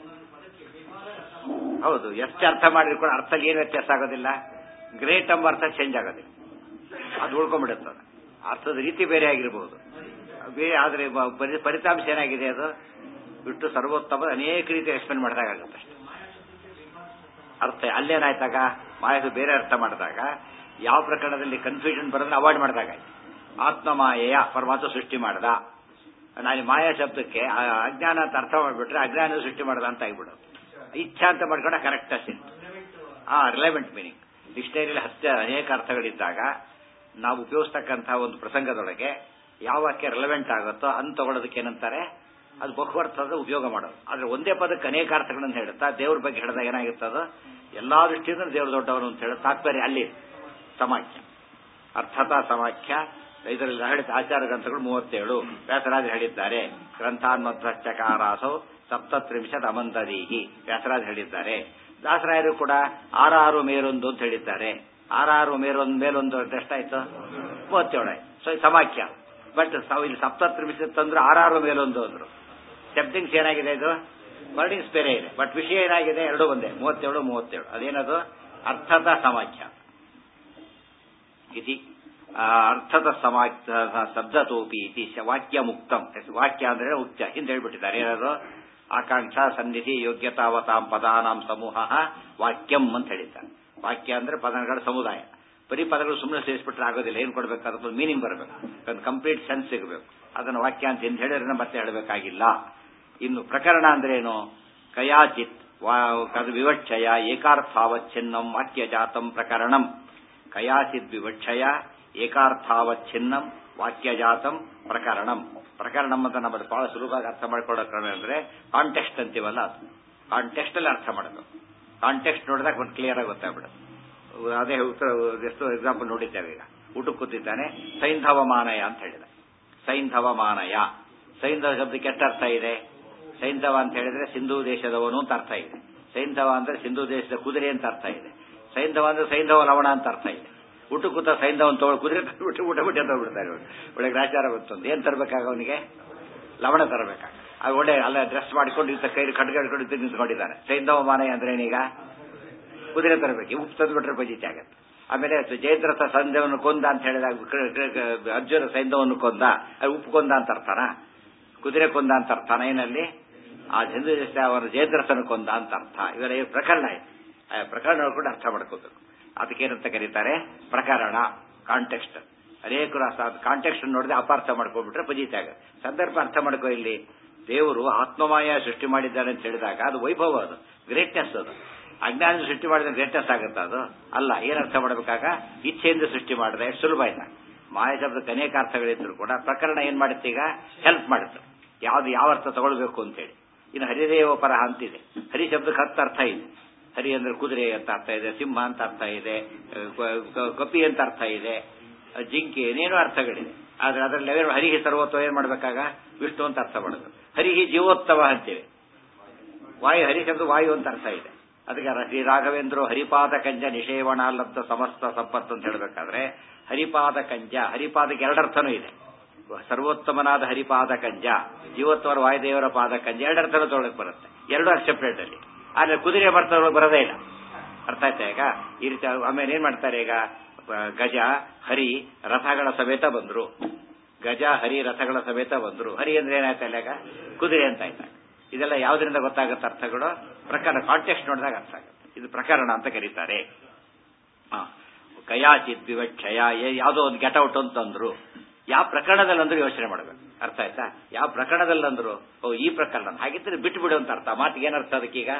ಹೌದು ಎಷ್ಟು ಅರ್ಥ ಮಾಡಿದ್ರು ಕೂಡ ಅರ್ಥದಲ್ಲಿ ಏನು ವ್ಯತ್ಯಾಸ ಆಗೋದಿಲ್ಲ ಗ್ರೇಟ್ ಎಂಬ ಅರ್ಥ ಚೇಂಜ್ ಆಗೋದಿಲ್ಲ ಅದು ಉಳ್ಕೊಂಡ್ಬಿಡುತ್ತದೆ ಅರ್ಥದ ರೀತಿ ಬೇರೆ ಆಗಿರಬಹುದು ಬೇರೆ ಆದ್ರೆ ಬ- ಪರಿ- ಫಲಿತಾಂಶ ಏನಾಗಿದೆ ಅದು ಬಿಟ್ಟು ಸರ್ವೋತ್ತಮ ಅನೇಕ ರೀತಿ ಎಕ್ಸ್ಪ್ಲೇನ್ ಮಾಡಿದಾಗುತ್ತೆ ಅಷ್ಟೇ ಅರ್ಥ ಅಲ್ಲೇನಾಯ್ತಾಗ ಮಾಯದು ಬೇರೆ ಅರ್ಥ ಮಾಡಿದಾಗ ಯಾವ ಪ್ರಕರಣದಲ್ಲಿ ಕನ್ಫ್ಯೂಷನ್ ಬರೋದನ್ನ ಅವಾಯ್ಡ್ ಮಾಡಿದಾಗ ಆತ್ಮಮಾಯೆಯ ಪರಮಾತ್ಮ ಸೃಷ್ಟಿ ಮಾಡ್ದ ನಾನು ಮಾಯಾ ಶಬ್ದಕ್ಕೆ ಆ ಅಜ್ಞಾನ ಅಂತ ಅರ್ಥ ಮಾಡಿಬಿಟ್ರೆ ಅಜ್ಞಾನ ಸೃಷ್ಟಿ ಮಾಡ್ದ ಅಂತ ಆಗ್ಬಿಡೋದು ಇಚ್ಛಾ ಅಂತ ಮಾಡ್ಕೊಂಡ ಕರೆಕ್ಟ್ ಅಷ್ಟೇ ಆ ರಿಲೆವೆಂಟ್ ಮೀನಿಂಗ್ ಡಿಕ್ಷನರಿಯಲ್ಲಿ ಹತ್ತು ಅನೇಕ ಅರ್ಥಗಳಿದ್ದಾಗ ನಾವು ಉಪಯೋಗಿಸ್ತಕ್ಕಂತಹ ಒಂದು ಪ್ರಸಂಗದೊಳಗೆ ಯಾವ ವಾಕ್ಯ ರಿಲೆವೆಂಟ್ ಆಗುತ್ತೋ ಅಂತ ತಗೊಳ್ಳೋದಕ್ಕೆ ಏನಂತಾರೆ ಅದು ಬಹುವರ್ಥದ ಉಪಯೋಗ ಮಾಡೋದು ಆದ್ರೆ ಒಂದೇ ಪದಕ್ಕೆ ಅನೇಕ ಅರ್ಥಗಳನ್ನು ಹೇಳುತ್ತಾ ದೇವ್ರ ಬಗ್ಗೆ ಹೇಳಿದಾಗ ಏನಾಗಿರ್ತದೋ ಎಲ್ಲಾ ದೃಷ್ಟಿಯಿಂದ ದೇವ್ರ ದೊಡ್ಡವನು ಅಂತ ಹೇಳೋ ತಾತ್ಪರ್ಯ ಅಲ್ಲಿ ಸಮಾಖ್ಯ ಅರ್ಥತ ಸಮಾಖ್ಯ ಇದರಲ್ಲಿ ಹೇಳಿದ ಆಚಾರ ಗ್ರಂಥಗಳು ಮೂವತ್ತೇಳು ವ್ಯಾಸರಾಜ ಹೇಳಿದ್ದಾರೆ ಗ್ರಂಥಾನ್ಮಧ್ವಶ್ಚಕಾರಾಸೌ ಸಪ್ತತ್ರಿಂಶತ್ ಅಮಂತದೀಹಿ ವ್ಯಾಸರಾಜ ಹೇಳಿದ್ದಾರೆ ದಾಸರಾಯರು ಕೂಡ ಆರಾರು ಮೇರೊಂದು ಅಂತ ಹೇಳಿದ್ದಾರೆ ಆರಾರು ಮೇರೊಂದು ಮೇಲೊಂದು ಅಂತ ಎಷ್ಟಾಯ್ತು ಮೂವತ್ತೇಳು ಆಯ್ತು ಸೊ ಇದು ಸಮಾಖ್ಯ ಬಟ್ ಇಲ್ಲಿ ಸಪ್ತತ್ರಿಂಶತ್ ತಂದ್ರು ಆರಾರು ಮೇಲೊಂದು ಅಂದ್ರು ಶಬ್ದಿಂಗ್ಸ್ ಏನಾಗಿದೆ ಇದು ವರ್ಡಿಂಗ್ಸ್ ಬೇರೆ ಇದೆ ಬಟ್ ವಿಷಯ ಏನಾಗಿದೆ ಎರಡು ಒಂದೇ ಮೂವತ್ತೇಳು ಮೂವತ್ತೇಳು ಅದೇನದು ಅರ್ಥದ ಸಮಾಖ್ಯ ಇತಿ ಆ, ಅರ್ಥದ ಸಮಾಖ್ಯ ಶಬ್ದತೋಪಿ ಇತಿ ಶ- ವಾಕ್ಯ ಮುಕ್ತಂ ವಾಕ್ಯ ಅಂದ್ರೆ ಉಕ್ತ ಹಿಂದೆ ಹೇಳ್ಬಿಟ್ಟಿದ್ದಾರೆ ಏನದು ಆಕಾಂಕ್ಷಾ ಸನ್ನಿಧಿ ಯೋಗ್ಯತಾವತಾಂ ಪದಾನಾಂ ಸಮೂಹ ವಾಕ್ಯಂ ಅಂತ ಹೇಳಿದ್ದಾರೆ ವಾಕ್ಯ ಅಂದ್ರೆ ಪದಗಳ ಸಮುದಾಯ ಬರೀ ಪದಗಳು ಸುಮ್ಮನೆ ಸೇರಿಸ್ಬಿಟ್ರೆ ಆಗೋದಿಲ್ಲ ಏನ್ ಕೊಡ್ಬೇಕು ಅದಕ್ಕೊಂದು ಮೀನಿಂಗ್ ಬರಬೇಕು ಒಂದು ಕಂಪ್ಲೀಟ್ ಸೆನ್ಸ್ ಸಿಗಬೇಕು ಅದನ್ನು ವಾಕ್ಯ ಅಂತ ಹಿಂದೆ ಹೇಳಿದ್ರೆ ಮತ್ತೆ ಹೇಳಬೇಕಾಗಿಲ್ಲ ಇನ್ನು ಪ್ರಕರಣ ಅಂದ್ರೆ ಏನು ಕಯಾಚಿತ್ ವಾ- ಕದ ವಿವಕ್ಷಯ ಏಕಾರ್ಥಾವಚ್ಛಿನ್ನಂ ವಾಕ್ಯ ಜಾತಂ ಪ್ರಕರಣಂ ಕಯಾಚಿತ್ ವಿವಕ್ಷಯ ಏಕಾರ್ಥಾವಚ್ಛಿನ್ನಂ ವಾಕ್ಯ ಜಾತಂ ಪ್ರಕರಣಂ ಪ್ರಕರಣಂ ಅಂತ ನಮ್ಮದು ಬಹಳ ಸುಲಭವಾಗಿ ಅರ್ಥ ಮಾಡ್ಕೊಳ್ಳೋ ಕ್ರಮ ಅಂದ್ರೆ ಕಾಂಟೆಕ್ಸ್ಟ್ ಅಂತೀವಲ್ಲ ಅದು ಕಾಂಟೆಕ್ಸ್ಟ್ ಅಲ್ಲಿ ಅರ್ಥ ಮಾಡಬೇಕು ಕಾಂಟೆಕ್ಸ್ಟ್ ನೋಡಿದಾಗ ಒಂದು ಕ್ಲಿಯರ್ ಆಗಿ ಗೊತ್ತಾಗ್ಬಿಡುತ್ತೆ ಅದೇ ಉತ್ತರ ಎಷ್ಟೋ ಎಕ್ಸಾಂಪಲ್ ನೋಡಿದ್ದೇವೆ ಈಗ ಊಟಕ್ಕೆ ಕೂತಿದ್ದಾನೆ ಸೈಂಧವಮಾನಯ ಅಂತ ಹೇಳಿದ ಸೈಂಧವಮಾನಯ ಸೈಂಧವ ಶಬ್ದಕ್ಕೆ ಎಷ್ಟು ಅರ್ಥ ಇದೆ ಸೈಂಧವ ಅಂತ ಹೇಳಿದ್ರೆ ಸಿಂಧೂ ದೇಶದವನು ಅಂತ ಅರ್ಥ ಇದೆ ಸೈಂಧವ ಅಂದ್ರೆ ಸಿಂಧೂ ದೇಶದ ಕುದುರೆ ಅಂತ ಅರ್ಥ ಇದೆ ಸೈಂಧವ ಅಂದ್ರೆ ಸೈಂಧವ ಲವಣ ಅಂತ ಅರ್ಥ ಇದೆ ಊಟ ಕೂತ ಸೈಂಧವನ್ ತಗೊಳ್ಳಿ ಕುದುರೆ ಬಿಟ್ಟು ಊಟ ಬಿಟ್ಟು ತಗೊಳ್ಬಿಡ್ತಾರೆ ಒಳ್ಳೆ ಗ್ರಾಚಾರ ಬಂತಂದು ಏನ್ ತರಬೇಕಾಗ ಅವನಿಗೆ ಲವಣ ತರಬೇಕಾಗ ಅದು ಒಳ್ಳೆ ಅಲ್ಲ ಡ್ರೆಸ್ ಮಾಡಿಕೊಂಡು ಇಂಥ ಕೈ ಕಡ್ಗ ಹಿಡ್ಕೊಂಡು ಇದ್ದು ನಿಂತ್ಕೊಂಡಿದ್ದಾನೆ ಸೈಂಧವ ಮಾನಯ ಅಂದ್ರೆ ಏನೀಗ ಕುದುರೆ ತರಬೇಕು ಉಪ್ಪು ತಂದ್ಬಿಟ್ರೆ ಬಜಿತಿ ಆಗತ್ತೆ ಆಮೇಲೆ ಜಯದ್ರಥ ಸಂಧ್ಯವನ್ನು ಕೊಂದ ಅಂತ ಹೇಳಿದಾಗ ಕ- ಕ- ಕ- ಅರ್ಜುನ ಸೈನ್ಯವನ್ನು ಕೊಂದ ಅದು ಉಪ್ಪು ಕೊಂದ ಅಂತ ಅರ್ಥನ ಕುದುರೆ ಕೊಂದ ಅಂತ ಅರ್ಥನ ಏನಲ್ಲಿ ಆ ಚಂದ್ರ ಅವರ ಜಯದ್ರಥನ ಕೊಂದ ಅಂತ ಅರ್ಥ ಇವರ ಈ ಪ್ರಕರಣ ಇದೆ ಆ ಪ್ರಕರಣ ಕೂಡ ಅರ್ಥ ಮಾಡ್ಕೋಬೇಕು ಅದಕ್ಕೇನಂತ ಕರೀತಾರೆ ಪ್ರಕರಣ ಕಾಂಟೆಕ್ಸ್ಟ್ ಅನೇಕರು ಕಾಂಟೆಕ್ಸ್ಟ್ ನೋಡಿದ್ರೆ ಅಪಾರ್ಥ ಮಾಡ್ಕೊಂಡ್ಬಿಟ್ರೆ ಪಜಿತ ಆಗುತ್ತೆ ಸಂದರ್ಭ ಅರ್ಥ ಮಾಡ್ಕೋ ಇಲ್ಲಿ ದೇವರು ಆತ್ಮಮಾಯ ಸೃಷ್ಟಿ ಮಾಡಿದ್ದಾನೆ ಅಂತ ಹೇಳಿದಾಗ ಅದು ವೈಭವ ಅದು ಗ್ರೇಟ್ನೆಸ್ ಅದು ಅಜ್ಞಾನ ಸೃಷ್ಟಿ ಮಾಡಿದ ಗ್ರೇಟ್ನೆಸ್ ಆಗುತ್ತಾ ಅದು ಅಲ್ಲ ಏನ್ ಅರ್ಥ ಮಾಡಬೇಕಾಗ ಇಚ್ಛೆಯಿಂದ ಸೃಷ್ಟಿ ಮಾಡಿದ್ರೆ ಸುಲಭ ಇಲ್ಲ ಮಾಯ ಶಬ್ದಕ್ಕೆ ಅನೇಕ ಅರ್ಥಗಳಿದ್ರು ಕೂಡ ಪ್ರಕರಣ ಏನ್ ಮಾಡುತ್ತೆ ಈಗ ಹೆಲ್ಪ್ ಮಾಡುತ್ತೆ ಯಾವ್ದು ಯಾವ ಅರ್ಥ ತಗೊಳ್ಬೇಕು ಅಂತೇಳಿ ಇನ್ನು ಹರಿದೇವ ಪರ ಅಂತಿದೆ ಹರಿ ಶಬ್ದಕ್ಕೆ ಹತ್ತು ಅರ್ಥ ಇದೆ ಹರಿ ಅಂದ್ರೆ ಕುದುರೆ ಅಂತ ಅರ್ಥ ಇದೆ ಸಿಂಹ ಅಂತ ಅರ್ಥ ಇದೆ ಕ- ಕ- ಕಪಿ ಅಂತ ಅರ್ಥ ಇದೆ ಜಿಂಕೆ ಏನೇನೋ ಅರ್ಥಗಳಿದೆ ಆದ್ರೆ ಅದರಲ್ಲಿ ಅವೇನು ಹರಿಗೆ ಸರ್ವೋತ್ತಮ ಏನ್ ಮಾಡ್ಬೇಕಾಗ ವಿಷ್ಣು ಅಂತ ಅರ್ಥ ಮಾಡೋದು ಹರಿಗೆ ಜೀವೋತ್ತಮ ಅಂತೇವೆ ವಾಯು ಹರಿ ಶಬ್ದ ವಾಯು ಅಂತ ಅರ್ಥ ಇದೆ ಅದಕ್ಕೆ ರ- ಶ್ರೀ ರಾಘವೇಂದ್ರ ಹರಿಪಾದ ಕಂಜ ನಿಷೇವಣ ಲಬ್ಧ ಸಮಸ್ತ ಸಂಪತ್ತು ಅಂತ ಹೇಳಬೇಕಾದ್ರೆ ಹರಿಪಾದ ಕಂಜ ಹರಿಪಾದಕ್ಕೆ ಎರಡರ್ಥನೂ ಇದೆ ಸರ್ವೋತ್ತಮನಾದ ಹರಿಪಾದ ಕಂಜ ಜೀವೋತ್ತಮರ ವಾಯುದೇವರ ಪಾದ ಕಂಜ ಎರಡರ್ಥನೂ ತೊಗೊಳಕ್ ಬರುತ್ತೆ ಎರಡು ಸೆಪರೇಟ್ ಅಲ್ಲಿ ಆದ್ರೆ ಕುದುರೆ ಬರ್ತವ್ರು ಬರೋದೇ ಇಲ್ಲ ಅರ್ಥ ಆಯ್ತಾ ಈಗ ಈ ರೀತಿ ಆಮೇಲೆ ಏನ್ ಮಾಡ್ತಾರೆ ಈಗ ಆ, ಗಜ ಹರಿ ರಥಗಳ ಸಮೇತ ಬಂದ್ರು ಗಜ ಹರಿ ರಥಗಳ ಸಮೇತ ಬಂದ್ರು ಹರಿ ಅಂದ್ರೆ ಏನಾಯ್ತಲ್ಲ ಈಗ ಕುದುರೆ ಅಂತ ಆಯ್ತಾ ಇದೆಲ್ಲ ಯಾವ್ದ್ರಿಂದ ಗೊತ್ತಾಗುತ್ತೆ ಅರ್ಥಗಳು ಪ್ರಕರಣ ಕಾಂಟೆಕ್ಸ್ಟ್ ನೋಡಿದಾಗ ಅರ್ಥ ಆಗುತ್ತೆ ಇದು ಪ್ರಕರಣ ಅಂತ ಕರೀತಾರೆ ಆ, ಕಯಾಚಿತ್ ವಿವಕ್ಷಯ ಏ- ಯಾವುದೋ ಒಂದು ಗೆಟೌಟ್ ಅಂತಂದ್ರು ಯಾವ ಪ್ರಕರಣದಲ್ಲಿ ಅಂದ್ರು ಯೋಚನೆ ಮಾಡಬೇಕು ಅರ್ಥ ಆಯ್ತಾ ಯಾವ ಪ್ರಕರಣದಲ್ಲಿ ಅಂದ್ರು ಓ ಈ ಪ್ರಕರಣ ಹಾಗಿದ್ರೆ ಬಿಟ್ಟು ಬಿಡು ಅಂತ ಅರ್ಥ ಮಾತಿಗೆ ಏನರ್ಥ ಅದಕ್ಕೀಗ